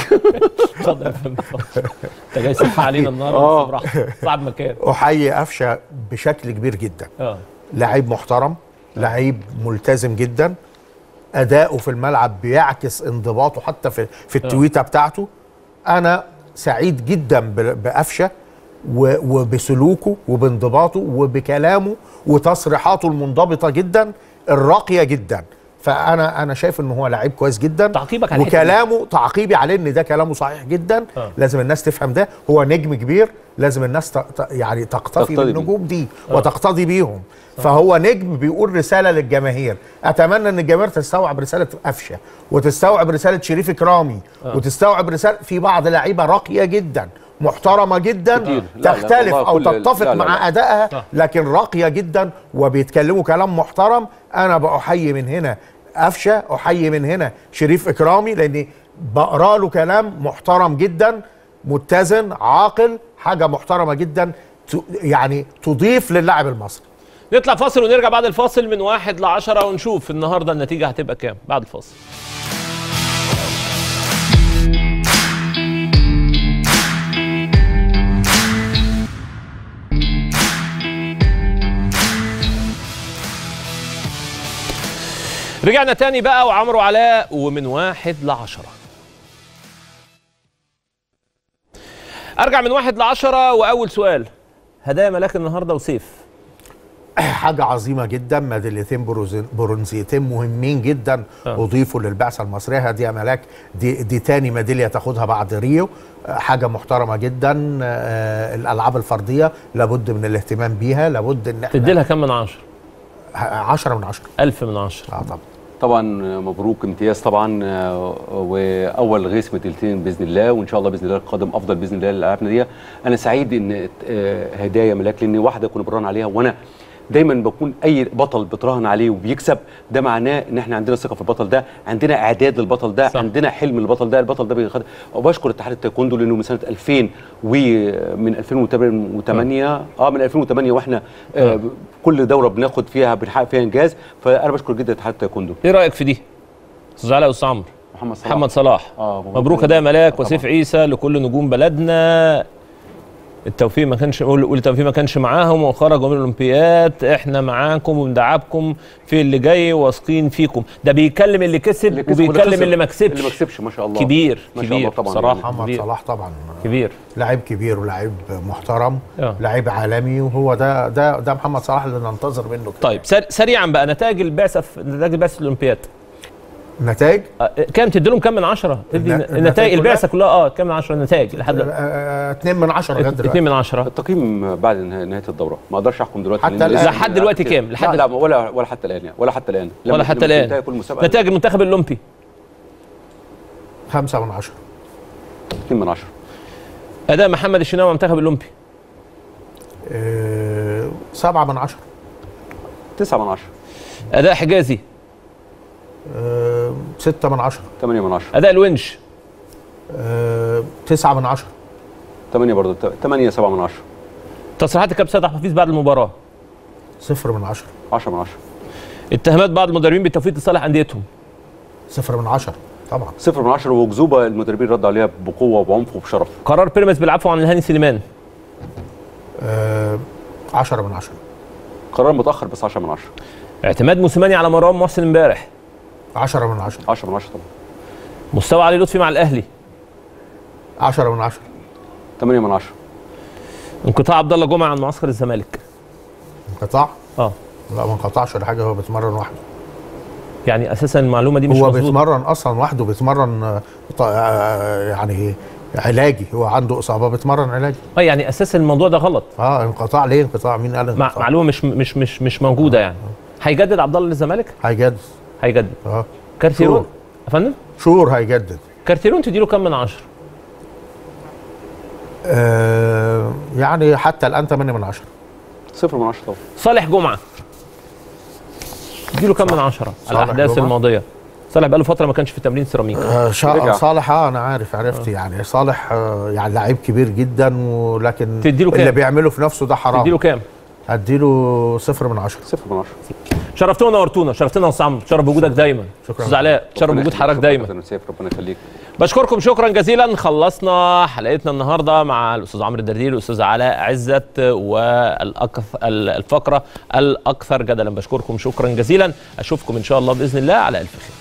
اتفضل يا فندم اتفضل. انت جاي تسمع علينا النهارده آه. بس براحتك صعب مكان احيي قفشه بشكل كبير جدا اه لعيب محترم لعيب ملتزم جدا اداؤه في الملعب بيعكس انضباطه حتى في في التويته بتاعته انا سعيد جدا ب- بقفشه و- وبسلوكه وبانضباطه وبكلامه وتصريحاته المنضبطه جدا الراقيه جدا فانا انا شايف ان هو لعيب كويس جدا تعقيبك على الحتة دي. وكلامه تعقيبي عليه ان ده كلامه صحيح جدا آه. لازم الناس تفهم ده هو نجم كبير لازم الناس ت... ت- يعني تقتفي تقتدي بيه. بالنجوم دي آه. وتقتدي بيهم فهو نجم بيقول رساله للجماهير اتمنى ان الجماهير تستوعب رساله قفشه وتستوعب رساله شريف اكرامي آه. وتستوعب رساله في بعض لعيبه راقيه جدا محترمه جدا كتير. لا، لا، تختلف والله او كل- تتفق لا، لا، مع لا. ادائها صح. لكن راقيه جدا وبيتكلموا كلام محترم انا بأحيي من هنا قفشه احيي من هنا شريف اكرامي لاني بقرا له كلام محترم جدا متزن عاقل حاجه محترمه جدا ت- يعني تضيف للاعب المصري نطلع فاصل ونرجع بعد الفاصل من واحد لعشرة ونشوف النهارده النتيجة هتبقى كام بعد الفاصل رجعنا تاني بقى وعمرو علاء ومن واحد لعشرة ارجع من واحد لعشرة واول سؤال هدايا ملاك النهارده وسيف حاجه عظيمه جدا ميداليتين بروز- برونزيتين مهمين جدا آه. اضيفوا للبعثه المصريه هديه ملاك دي دي تاني ميداليه تاخدها بعد ريو آه، حاجه محترمه جدا آه، الالعاب الفرديه لابد من الاهتمام بيها لابد ان احنا تدي لها كام من عشرة 10 من 10 ألف من عشرة اه طبعا طبعا مبروك امتياز طبعا آه، واول غيث ميداليتين باذن الله وان شاء الله باذن الله القادم افضل باذن الله للالعابنا دي انا سعيد ان آه، هدايا ملاك لان واحده كنا براهن عليها وانا دايما بكون اي بطل بتراهن عليه وبيكسب ده معناه ان احنا عندنا ثقه في البطل ده عندنا اعداد للبطل ده صح. عندنا حلم للبطل ده البطل ده بيخد وبشكر اتحاد التايكوندو لانه من سنه 2000 ومن 2008 اه من 2008 واحنا آه كل دوره بناخد فيها بنحقق فيها انجاز فانا بشكر جدا اتحاد التايكوندو ايه رايك في دي استاذ علاء استاذ عمرو محمد صلاح محمد صلاح اه مبروك هدايا ملاك طبعاً. وسيف عيسى لكل نجوم بلدنا التوفيق ما كانش قول قول التوفيق ما كانش معاهم وخرجوا من الاولمبياد احنا معاكم وبندعمكم في اللي جاي واثقين فيكم ده بيكلم اللي كسب, اللي كسب واللي وبيكلم خسر. اللي ما كسبش اللي ما كسبش ما شاء الله كبير ما شاء كبير الله طبعاً. صراحه محمد كبير. صلاح طبعا كبير لعيب كبير ولعيب محترم آه. لعيب عالمي وهو ده ده ده محمد صلاح اللي ننتظر منه كده. طيب سر- سريعا بقى نتائج البعثه في نتائج البعثه في الاولمبياد نتائج آه، كام تدي لهم كام من عشرة؟ تدي النتائج النتائج كلها؟ البعثه كلها اه كام من عشرة النتائج لحد دلوقتي؟ 2 من 10 لغايه دلوقتي اتنين من عشرة التقييم بعد نه- نهايه الدوره ما اقدرش احكم دلوقتي حتى لأن الآن. لسه- لحد دلوقتي كام؟ لحد لا, لا ولا ولا حتى الان يعني ولا حتى الان لما- ولا حتى لما الان تنتهي كل مسابقه نتائج المنتخب الاولمبي 5 من 10 2 من 10 اداء محمد الشناوي مع المنتخب الاولمبي 7 من 10 9 من 10 اداء حجازي 6 من 10 8 من 10 اداء الونش 9 من 10 8 برضه 8 7 من 10 تصريحات الكابتن سيد حفيظ بعد المباراه 0 من 10 10 من 10 اتهامات بعض المدربين بالتوفيق لصالح انديتهم 0 من 10 طبعا 0 من 10 وجذوبه المدربين ردوا عليها بقوه وبعنف وبشرف قرار بيراميدز بالعفو عن الهاني سليمان 10 من 10 قرار متاخر بس 10 من 10 اعتماد موسيماني على مروان محسن امبارح 10 من 10 10 من 10 طبعا مستوى علي لطفي مع الاهلي 10 من 10 8 من 10 انقطاع عبد الله جمعه عن معسكر الزمالك انقطاع؟ اه لا ما انقطعش ولا حاجه هو بيتمرن وحده يعني اساسا المعلومه دي مش هو مظبوطه بيتمرن اصلا وحده بيتمرن آه، ط- آه، يعني علاجي هو عنده اصابه بيتمرن علاجي اه يعني اساسا الموضوع ده غلط اه انقطاع ليه انقطاع مين قال مع انقطاع معلومه مش مش مش مش موجوده يعني هيجدد عبد الله للزمالك هيجدد هيجدد اه كارتيرون شهور. يا فندم شهور هيجدد كارتيرون تديله كام من 10 آه يعني حتى الان 8 من 10 0 من 10 طبعا صالح جمعه تديله كام من 10 على صالح الاحداث جمعة؟ الماضيه صالح بقاله فتره ما كانش في تمرين سيراميك آه شا... رجع. صالح اه انا عارف عرفت يعني صالح آه يعني لعيب كبير جدا ولكن تديله كام؟ اللي بيعمله في نفسه ده حرام تديله كام؟ اديله صفر من عشرة صفر من عشرة شرفتونا ونورتونا شرفتنا يا استاذ عمرو شرف وجودك دايما شكرا استاذ علاء شرف وجود حضرتك دايما ربنا يخليك بشكركم شكرا جزيلا خلصنا حلقتنا النهارده مع الاستاذ عمرو الدردير والاستاذ علاء عزت والفقره الاكثر جدلا بشكركم شكرا جزيلا اشوفكم ان شاء الله باذن الله على الف خير